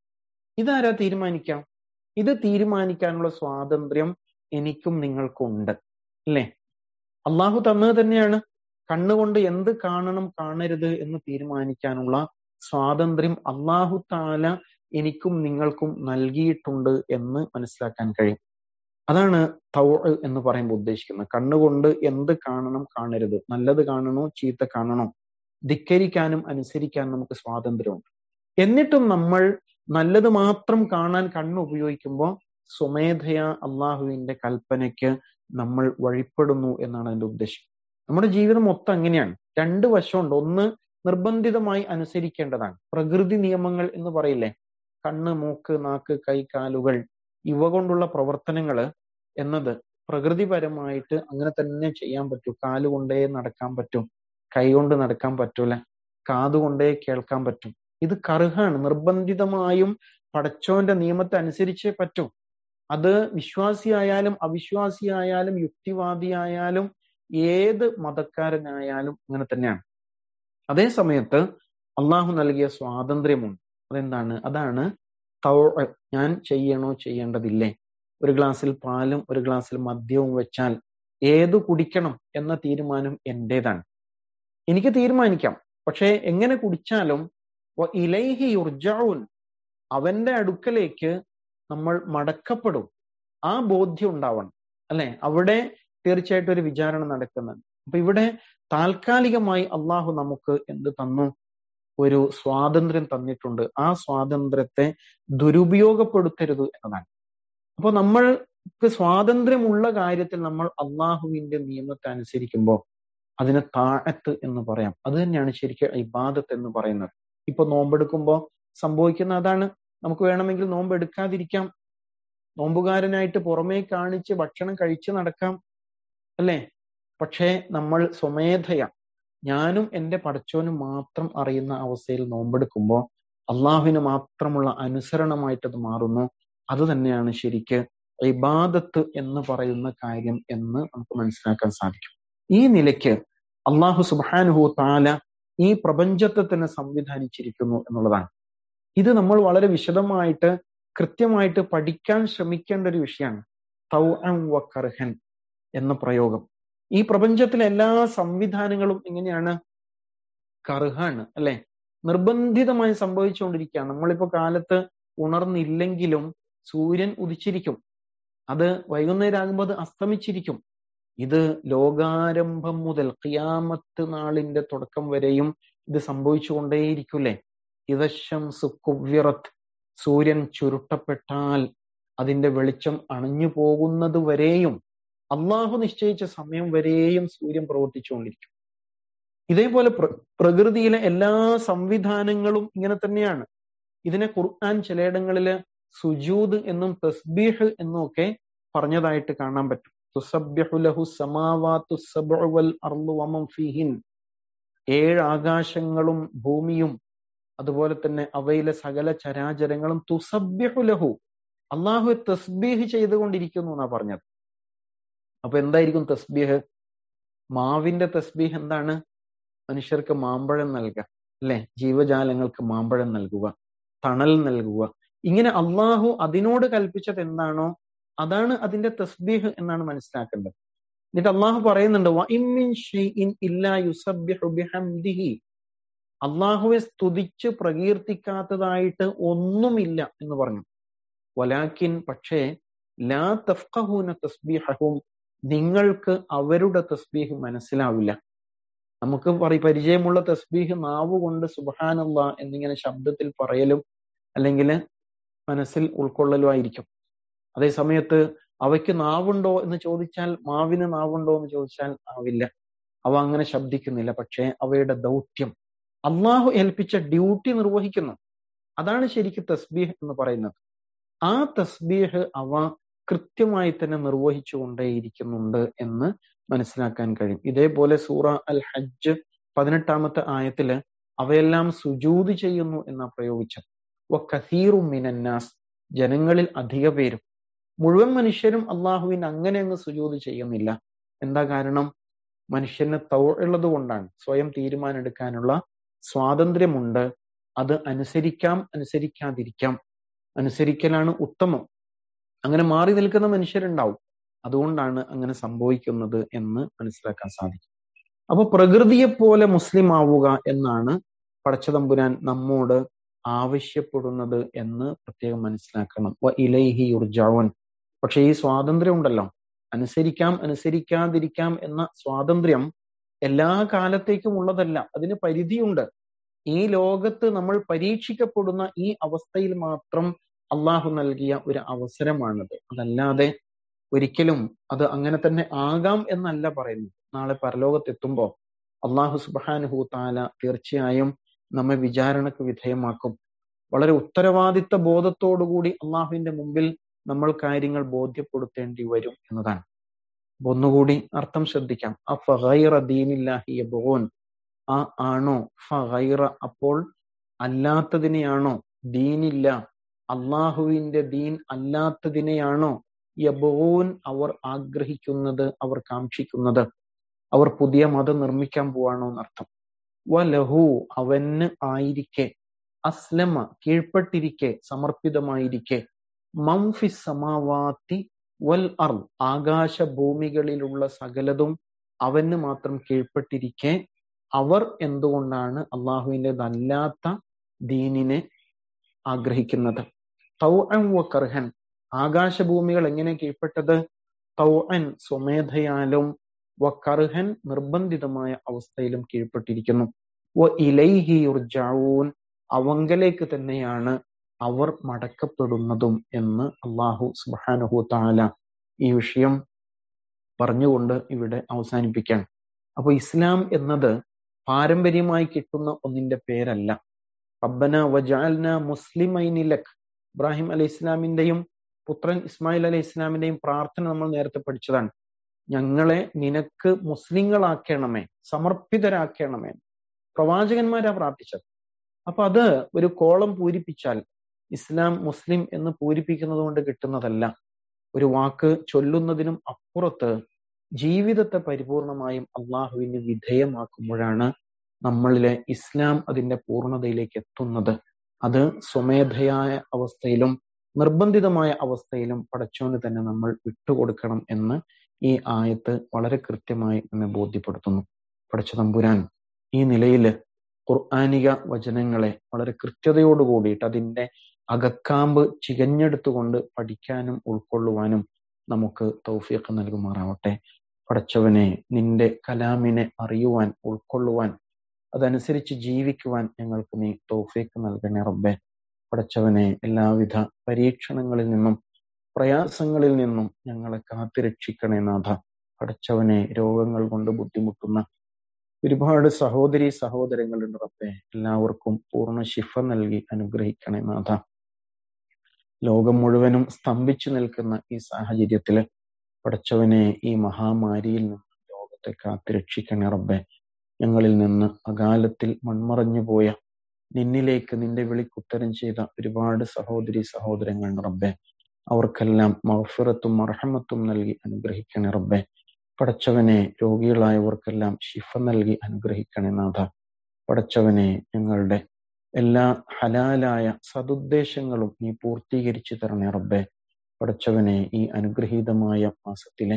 ഇതാരാ തീരുമാനിക്കാം ഇത് തീരുമാനിക്കാനുള്ള സ്വാതന്ത്ര്യം എനിക്കും നിങ്ങൾക്കുണ്ട് അല്ലേ അള്ളാഹു തന്നത് തന്നെയാണ് കണ്ണുകൊണ്ട് എന്ത് കാണണം കാണരുത് എന്ന് തീരുമാനിക്കാനുള്ള സ്വാതന്ത്ര്യം അള്ളാഹു താല എനിക്കും നിങ്ങൾക്കും നൽകിയിട്ടുണ്ട് എന്ന് മനസ്സിലാക്കാൻ കഴിയും അതാണ് തൗ എന്ന് പറയുമ്പോൾ ഉദ്ദേശിക്കുന്നത് കണ്ണുകൊണ്ട് എന്ത് കാണണം കാണരുത് നല്ലത് കാണണോ ചീത്ത കാണണോ ധിക്കരിക്കാനും അനുസരിക്കാനും നമുക്ക് സ്വാതന്ത്ര്യമുണ്ട് എന്നിട്ടും നമ്മൾ നല്ലത് മാത്രം കാണാൻ കണ്ണ് ഉപയോഗിക്കുമ്പോൾ സ്വമേധയ അള്ളാഹുവിന്റെ കൽപ്പനയ്ക്ക് നമ്മൾ വഴിപ്പെടുന്നു എന്നാണ് അതിന്റെ ഉദ്ദേശം നമ്മുടെ ജീവിതം മൊത്തം അങ്ങനെയാണ് രണ്ട് വശമുണ്ട് ഒന്ന് നിർബന്ധിതമായി അനുസരിക്കേണ്ടതാണ് പ്രകൃതി നിയമങ്ങൾ എന്ന് പറയില്ലേ കണ്ണ് മൂക്ക് നാക്ക് കൈ കാലുകൾ ഇവ കൊണ്ടുള്ള പ്രവർത്തനങ്ങൾ എന്നത് പ്രകൃതിപരമായിട്ട് അങ്ങനെ തന്നെ ചെയ്യാൻ പറ്റൂ കാലുകൊണ്ടേ നടക്കാൻ പറ്റും കൈ കൊണ്ട് നടക്കാൻ പറ്റൂല കാതുകൊണ്ടേ കേൾക്കാൻ പറ്റും ഇത് കറുഹാണ് നിർബന്ധിതമായും പടച്ചോന്റെ നിയമത്തെ അനുസരിച്ചേ പറ്റൂ അത് വിശ്വാസിയായാലും അവിശ്വാസിയായാലും യുക്തിവാദിയായാലും ഏത് മതക്കാരനായാലും അങ്ങനെ തന്നെയാണ് അതേ സമയത്ത് അള്ളാഹു നൽകിയ സ്വാതന്ത്ര്യമുണ്ട് അതെന്താണ് അതാണ് തൗ ഞാൻ ചെയ്യണോ ചെയ്യേണ്ടതില്ലേ ഒരു ഗ്ലാസ്സിൽ പാലും ഒരു ഗ്ലാസ്സിൽ മദ്യവും വെച്ചാൽ ഏത് കുടിക്കണം എന്ന തീരുമാനം എന്റേതാണ് എനിക്ക് തീരുമാനിക്കാം പക്ഷെ എങ്ങനെ കുടിച്ചാലും ഇലൈഹി യുർജാവുൻ അവന്റെ അടുക്കലേക്ക് നമ്മൾ മടക്കപ്പെടും ആ ബോധ്യം ഉണ്ടാവണം അല്ലെ അവിടെ തീർച്ചയായിട്ടും ഒരു വിചാരണ നടക്കുന്നുണ്ട് അപ്പൊ ഇവിടെ താൽക്കാലികമായി അള്ളാഹു നമുക്ക് എന്ത് തന്നു ഒരു സ്വാതന്ത്ര്യം തന്നിട്ടുണ്ട് ആ സ്വാതന്ത്ര്യത്തെ ദുരുപയോഗപ്പെടുത്തരുത് എന്നതാണ് അപ്പൊ നമ്മൾക്ക് സ്വാതന്ത്ര്യമുള്ള കാര്യത്തിൽ നമ്മൾ അള്ളാഹുവിന്റെ നിയമത്തെ അനുസരിക്കുമ്പോൾ അതിന് താഴത്ത് എന്ന് പറയാം അത് തന്നെയാണ് ശരിക്കും ഇബാദത്ത് എന്ന് പറയുന്നത് ഇപ്പൊ നോമ്പെടുക്കുമ്പോൾ സംഭവിക്കുന്ന അതാണ് നമുക്ക് വേണമെങ്കിൽ നോമ്പ് എടുക്കാതിരിക്കാം നോമ്പുകാരനായിട്ട് പുറമേ കാണിച്ച് ഭക്ഷണം കഴിച്ച് നടക്കാം അല്ലേ പക്ഷേ നമ്മൾ സ്വമേധയ ഞാനും എൻ്റെ പടച്ചോനും മാത്രം അറിയുന്ന അവസ്ഥയിൽ നോമ്പെടുക്കുമ്പോൾ അള്ളാഹുവിന് മാത്രമുള്ള അനുസരണമായിട്ട് അത് മാറുന്നു അത് തന്നെയാണ് ശരിക്ക് ഇബാദത്ത് എന്ന് പറയുന്ന കാര്യം എന്ന് നമുക്ക് മനസ്സിലാക്കാൻ സാധിക്കും ഈ നിലയ്ക്ക് അള്ളാഹു സുബാനുഹു താല ഈ പ്രപഞ്ചത്തെ തന്നെ സംവിധാനിച്ചിരിക്കുന്നു എന്നുള്ളതാണ് ഇത് നമ്മൾ വളരെ വിശദമായിട്ട് കൃത്യമായിട്ട് പഠിക്കാൻ ശ്രമിക്കേണ്ട ഒരു വിഷയമാണ് തൗ വ കർഹൻ എന്ന പ്രയോഗം ഈ പ്രപഞ്ചത്തിലെ എല്ലാ സംവിധാനങ്ങളും എങ്ങനെയാണ് കർഹാണ് അല്ലെ നിർബന്ധിതമായി സംഭവിച്ചുകൊണ്ടിരിക്കുകയാണ് നമ്മളിപ്പോ കാലത്ത് ഉണർന്നില്ലെങ്കിലും സൂര്യൻ ഉദിച്ചിരിക്കും അത് വൈകുന്നേരം ആകുമ്പോൾ അത് അസ്തമിച്ചിരിക്കും ഇത് ലോകാരംഭം മുതൽ ഖിയാമത്ത് നാളിന്റെ തുടക്കം വരെയും ഇത് സംഭവിച്ചുകൊണ്ടേയിരിക്കൂലേ ഇതശംസ് കുവ്യറത്ത് സൂര്യൻ ചുരുട്ടപ്പെട്ടാൽ അതിന്റെ വെളിച്ചം അണഞ്ഞു പോകുന്നത് വരെയും അള്ളാഹു നിശ്ചയിച്ച സമയം വരെയും സൂര്യൻ പ്രവർത്തിച്ചുകൊണ്ടിരിക്കും ഇതേപോലെ പ്രകൃതിയിലെ എല്ലാ സംവിധാനങ്ങളും ഇങ്ങനെ തന്നെയാണ് ഇതിനെ ഖുർആൻ ചിലയിടങ്ങളില് സുജൂദ് എന്നും തസ്ബീഹ് എന്നും ഒക്കെ പറഞ്ഞതായിട്ട് കാണാൻ പറ്റും തുസബ്യഹുലഹു സമാവാത്തു വൽ അർളു വമം ഫീഹിൻ ഏഴ് ആകാശങ്ങളും ഭൂമിയും അതുപോലെ തന്നെ അവയിലെ സകല ചരാചരങ്ങളും തുസബ്യഹുലഹു അള്ളാഹു തസ്ബീഹ് ചെയ്തുകൊണ്ടിരിക്കുന്നു എന്നാ പറഞ്ഞത് അപ്പൊ എന്തായിരിക്കും തസ്ബീഹ് മാവിന്റെ തസ്ബീഹ് എന്താണ് മനുഷ്യർക്ക് മാമ്പഴം നൽകുക അല്ലെ ജീവജാലങ്ങൾക്ക് മാമ്പഴം നൽകുക തണൽ നൽകുക ഇങ്ങനെ അള്ളാഹു അതിനോട് കൽപ്പിച്ചത് എന്താണോ അതാണ് അതിന്റെ തസ്ബീഹ് എന്നാണ് മനസ്സിലാക്കേണ്ടത് എന്നിട്ട് അള്ളാഹു പറയുന്നുണ്ട് "വ ഇൻ മിൻ ഷൈഇൻ ഇല്ലാ യുസബ്ബിഹു ബിഹംദിഹി." അള്ളാഹുവെ സ്തുതിച്ച് പ്രകീർത്തിക്കാത്തതായിട്ട് ഒന്നുമില്ല എന്ന് പറഞ്ഞു വലാക്കിൻ പക്ഷേ ലാ തഫ്ഖഹൂന തസ്ബീഹഹും നിങ്ങൾക്ക് അവരുടെ തസ്ബീഹ് മനസ്സിലാവില്ല നമുക്ക് പറ- പരിചയമുള്ള തസ്ബീഹ് നാവ് കൊണ്ട് സുബ്ഹാനല്ലാ എന്നിങ്ങനെ ശബ്ദത്തിൽ പറയലും അല്ലെങ്കിൽ മനസ്സിൽ ഉൾക്കൊള്ളലും ആയിരിക്കും അതേ സമയത്ത് അവയ്ക്ക് നാവുണ്ടോ എന്ന് ചോദിച്ചാൽ മാവിന് നാവുണ്ടോ എന്ന് ചോദിച്ചാൽ ആവില്ല അവ അങ്ങനെ ശബ്ദിക്കുന്നില്ല പക്ഷേ അവയുടെ ദൗത്യം അള്ളാഹു ഏൽപ്പിച്ച ഡ്യൂട്ടി നിർവഹിക്കുന്നു അതാണ് ശരിക്കും തസ്ബീഹ് എന്ന് പറയുന്നത് ആ തസ്ബീഹ് അവ കൃത്യമായി തന്നെ നിർവഹിച്ചുകൊണ്ടേയിരിക്കുന്നുണ്ട് എന്ന് മനസ്സിലാക്കാൻ കഴിയും ഇതേപോലെ സൂറ അൽ ഹജ്ജ് പതിനെട്ടാമത്തെ ആയത്തില് അവയെല്ലാം സുജൂത് ചെയ്യുന്നു എന്നാ പ്രയോഗിച്ചത് വ കസീറു മിനന്നാസ് ജനങ്ങളിൽ അധിക പേരും മുഴുവൻ മനുഷ്യരും അള്ളാഹുവിന് അങ്ങനെ അങ്ങ് സുജൂത് ചെയ്യുന്നില്ല എന്താ കാരണം മനുഷ്യന് തൗ ഉള്ളത് കൊണ്ടാണ് സ്വയം തീരുമാനമെടുക്കാനുള്ള സ്വാതന്ത്ര്യമുണ്ട് അത് അനുസരിക്കാം അനുസരിക്കാതിരിക്കാം അനുസരിക്കലാണ് ഉത്തമം അങ്ങനെ മാറി നിൽക്കുന്ന മനുഷ്യരുണ്ടാവും അതുകൊണ്ടാണ് അങ്ങനെ സംഭവിക്കുന്നത് എന്ന് മനസ്സിലാക്കാൻ സാധിക്കും അപ്പൊ പ്രകൃതിയെ പോലെ മുസ്ലിം ആവുക എന്നാണ് പടച്ചതമ്പുരാൻ നമ്മോട് ആവശ്യപ്പെടുന്നത് എന്ന് പ്രത്യേകം മനസ്സിലാക്കണം വ ഇലൈഹി യുർജാവൻ പക്ഷെ ഈ സ്വാതന്ത്ര്യം ഉണ്ടല്ലോ അനുസരിക്കാം അനുസരിക്കാതിരിക്കാം എന്ന സ്വാതന്ത്ര്യം എല്ലാ കാലത്തേക്കും ഉള്ളതല്ല അതിന് പരിധിയുണ്ട് ഈ ലോകത്ത് നമ്മൾ പരീക്ഷിക്കപ്പെടുന്ന ഈ അവസ്ഥയിൽ മാത്രം അള്ളാഹു നൽകിയ ഒരു അവസരമാണത് അതല്ലാതെ ഒരിക്കലും അത് അങ്ങനെ തന്നെ ആകാം എന്നല്ല പറയുന്നത് നാളെ പരലോകത്തെത്തുമ്പോ അള്ളാഹു സുബാനുഹു താല തീർച്ചയായും നമ്മെ വിചാരണക്ക് വിധേയമാക്കും വളരെ ഉത്തരവാദിത്ത ബോധത്തോടുകൂടി അള്ളാഹുവിന്റെ മുമ്പിൽ നമ്മൾ കാര്യങ്ങൾ ബോധ്യപ്പെടുത്തേണ്ടി വരും എന്നതാണ് അപ്പൊ ഒന്നുകൂടി അർത്ഥം ശ്രദ്ധിക്കാം ആ ഫഗൈറ ദീനില്ലാഹി യബ്ഗൂൻ ആ ആണോ ഫഗൈറ അപ്പോൾ അല്ലാത്തതിനെയാണോ ദീനില്ല അള്ളാഹുവിന്റെ ദീൻ അല്ലാത്തതിനെയാണോ യബൂൻ അവർ ആഗ്രഹിക്കുന്നത് അവർ കാക്ഷിക്കുന്നത് അവർ പുതിയ മതം നിർമ്മിക്കാൻ പോവാണോ എന്നർത്ഥം വലഹു അവന് ആയിരിക്കെ അസ്ലമ കീഴ്പ്പെട്ടിരിക്കെ സമർപ്പിതമായിരിക്കെ മംഫി സമാവാത്തി വൽ അർ ആകാശ ഭൂമികളിലുള്ള സകലതും അവന് മാത്രം കീഴ്പ്പെട്ടിരിക്കെ അവർ എന്തുകൊണ്ടാണ് അള്ളാഹുവിൻ്റെതല്ലാത്ത ദീനിനെ ആഗ്രഹിക്കുന്നത് തൗഅൻ വ കർഹൻ ആകാശഭൂമികൾ എങ്ങനെ കീഴ്പ്പെട്ടത് തൗഅൻ സ്വമേധയാലും വ കർഹൻ നിർബന്ധിതമായ അവസ്ഥയിലും കീഴ്പ്പെട്ടിരിക്കുന്നു വ ഇലൈഹി യുർജഊൻ അവങ്കലേക്ക് തന്നെയാണ് അവർ മടക്കപ്പെടുന്നതും എന്ന് അള്ളാഹു സുബ്ഹാനഹു തആല ഈ വിഷയം പറഞ്ഞുകൊണ്ട് ഇവിടെ അവസാനിപ്പിക്കാൻ അപ്പൊ ഇസ്ലാം എന്നത് പാരമ്പര്യമായി കിട്ടുന്ന ഒന്നിന്റെ പേരല്ല റബ്ബന വജാൽന മുസ്ലിമൈനി ലക് ഇബ്രാഹിം അലൈഹി ഇസ്ലാമിന്റെയും പുത്രൻ ഇസ്മായിൽ അലൈഹി ഇസ്ലാമിന്റെയും പ്രാർത്ഥന നമ്മൾ നേരത്തെ പഠിച്ചതാണ് ഞങ്ങളെ നിനക്ക് മുസ്ലിങ്ങളാക്കണമേ സമർപ്പിതരാക്കണമേ പ്രവാചകന്മാരാ പ്രാർത്ഥിച്ചത് അപ്പൊ അത് ഒരു കോളം പൂരിപ്പിച്ചാൽ ഇസ്ലാം മുസ്ലിം എന്ന് പൂരിപ്പിക്കുന്നത് കൊണ്ട് കിട്ടുന്നതല്ല ഒരു വാക്ക് ചൊല്ലുന്നതിനും അപ്പുറത്ത് ജീവിതത്തെ പരിപൂർണമായും അള്ളാഹുവിന് വിധേയമാക്കുമ്പോഴാണ് നമ്മളിലെ ഇസ്ലാം അതിന്റെ പൂർണ്ണതയിലേക്ക് എത്തുന്നത് അത് സ്വമേധയായ അവസ്ഥയിലും നിർബന്ധിതമായ അവസ്ഥയിലും പടച്ചോന് തന്നെ നമ്മൾ വിട്ടുകൊടുക്കണം എന്ന് ഈ ആയത്ത് വളരെ കൃത്യമായി നമ്മെ ബോധ്യപ്പെടുത്തുന്നു പടച്ച തമ്പുരാൻ ഈ നിലയില് ഖുർആാനിക വചനങ്ങളെ വളരെ കൃത്യതയോട് കൂടിയിട്ട് അതിന്റെ അകക്കാമ്പ് ചികഞ്ഞെടുത്തുകൊണ്ട് പഠിക്കാനും ഉൾക്കൊള്ളുവാനും നമുക്ക് തൗഫീഖ് നൽകുമാറാവട്ടെ പടച്ചവനെ നിന്റെ കലാമിനെ അറിയുവാൻ ഉൾക്കൊള്ളുവാൻ അതനുസരിച്ച് ജീവിക്കുവാൻ ഞങ്ങൾക്ക് നീ തൗഫീഖ് നൽകണേ റബ്ബെ പടച്ചവനെ എല്ലാവിധ പരീക്ഷണങ്ങളിൽ നിന്നും പ്രയാസങ്ങളിൽ നിന്നും ഞങ്ങളെ കാത്തുരക്ഷിക്കണേ നാഥ പടച്ചവനെ രോഗങ്ങൾ കൊണ്ട് ബുദ്ധിമുട്ടുന്ന ഒരുപാട് സഹോദരി സഹോദരങ്ങളുണ്ട് റബ്ബെ എല്ലാവർക്കും പൂർണ്ണ ശിഫ നൽകി അനുഗ്രഹിക്കണേ നാഥ ലോകം മുഴുവനും സ്തംഭിച്ചു നിൽക്കുന്ന ഈ സാഹചര്യത്തില് പടച്ചവനെ ഈ മഹാമാരിയിൽ നിന്ന് ലോകത്തെ കാത്തുരക്ഷിക്കണേ റബ്ബെ ഞങ്ങളിൽ നിന്ന് അകാലത്തിൽ മൺമറഞ്ഞു പോയ നിന്നിലേക്ക് നിന്റെ വിളിക്കുത്തരം ചെയ്ത ഒരുപാട് സഹോദരി സഹോദരങ്ങളുണ്ട് റബ്ബെ അവർക്കെല്ലാം മഹഫിറത്തും മർഹമത്തും നൽകി അനുഗ്രഹിക്കണേ റബ്ബെ പടച്ചവനെ രോഗികളായവർക്കെല്ലാം ശിഫ നൽകി അനുഗ്രഹിക്കണേ നാഥ പടച്ചവനെ ഞങ്ങളുടെ എല്ലാ ഹലാലായ സതുദ്ദേശങ്ങളും നീ പൂർത്തീകരിച്ചു തരണേ റബ്ബെ പടച്ചവനെ ഈ അനുഗ്രഹീതമായ മാസത്തിലെ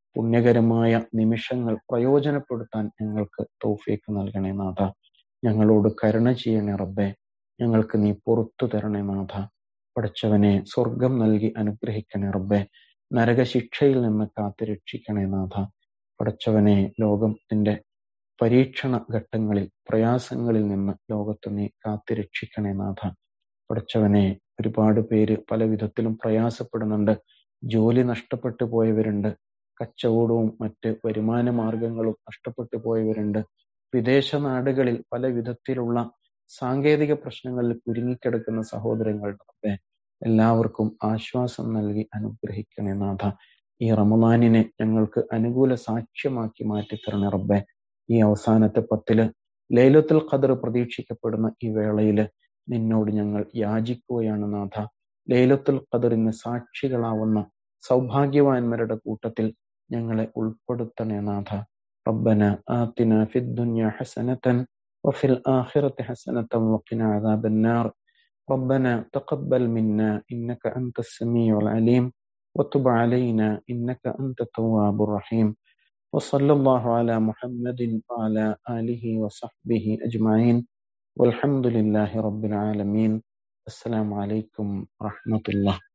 പുണ്യകരമായ നിമിഷങ്ങൾ പ്രയോജനപ്പെടുത്താൻ ഞങ്ങൾക്ക് തൗഫീക്ക് നൽകണേ നാഥ ഞങ്ങളോട് കരുണ ചെയ്യണേ റബ്ബെ ഞങ്ങൾക്ക് നീ പുറത്തു തരണേ നാഥ പഠിച്ചവനെ സ്വർഗം നൽകി അനുഗ്രഹിക്കണേ റബ്ബെ നരകശിക്ഷയിൽ നിന്ന് കാത്തു രക്ഷിക്കണേ നാഥ പഠിച്ചവനെ ലോകത്തിന്റെ പരീക്ഷണ ഘട്ടങ്ങളിൽ പ്രയാസങ്ങളിൽ നിന്ന് ലോകത്ത് നീ കാത്തു രക്ഷിക്കണേ നാഥ പഠിച്ചവനെ ഒരുപാട് പേര് പല വിധത്തിലും പ്രയാസപ്പെടുന്നുണ്ട് ജോലി നഷ്ടപ്പെട്ടു പോയവരുണ്ട് കച്ചവടവും മറ്റ് വരുമാന മാർഗങ്ങളും നഷ്ടപ്പെട്ടു പോയവരുണ്ട് വിദേശ നാടുകളിൽ പല വിധത്തിലുള്ള സാങ്കേതിക പ്രശ്നങ്ങളിൽ കുരുങ്ങിക്കിടക്കുന്ന സഹോദരങ്ങളുടെ എല്ലാവർക്കും ആശ്വാസം നൽകി അനുഗ്രഹിക്കണേ നാഥ ഈ റമദാനിനെ ഞങ്ങൾക്ക് അനുകൂല സാക്ഷ്യമാക്കി മാറ്റിത്തരണേ റബ്ബെ ഈ അവസാനത്തെ പത്തില് ലൈലത്തുൽ ഖദർ പ്രതീക്ഷിക്കപ്പെടുന്ന ഈ വേളയില് നിന്നോട് ഞങ്ങൾ യാചിക്കുകയാണ് നാഥ ലൈലത്തുൽ ഖദറിന് സാക്ഷികളാവുന്ന സൗഭാഗ്യവാന്മാരുടെ കൂട്ടത്തിൽ ഞങ്ങളെ ഉൾപ്പെടുത്തണേ നാഥ ربنا آتنا في الدنيا حسنة وفي الآخرة حسنة وقنا عذاب النار ربنا تقبل منا إنك أنت السميع العليم وتب علينا إنك أنت التواب الرحيم وصلى الله على محمد وعلى آله وصحبه أجمعين والحمد لله رب العالمين السلام عليكم ورحمة الله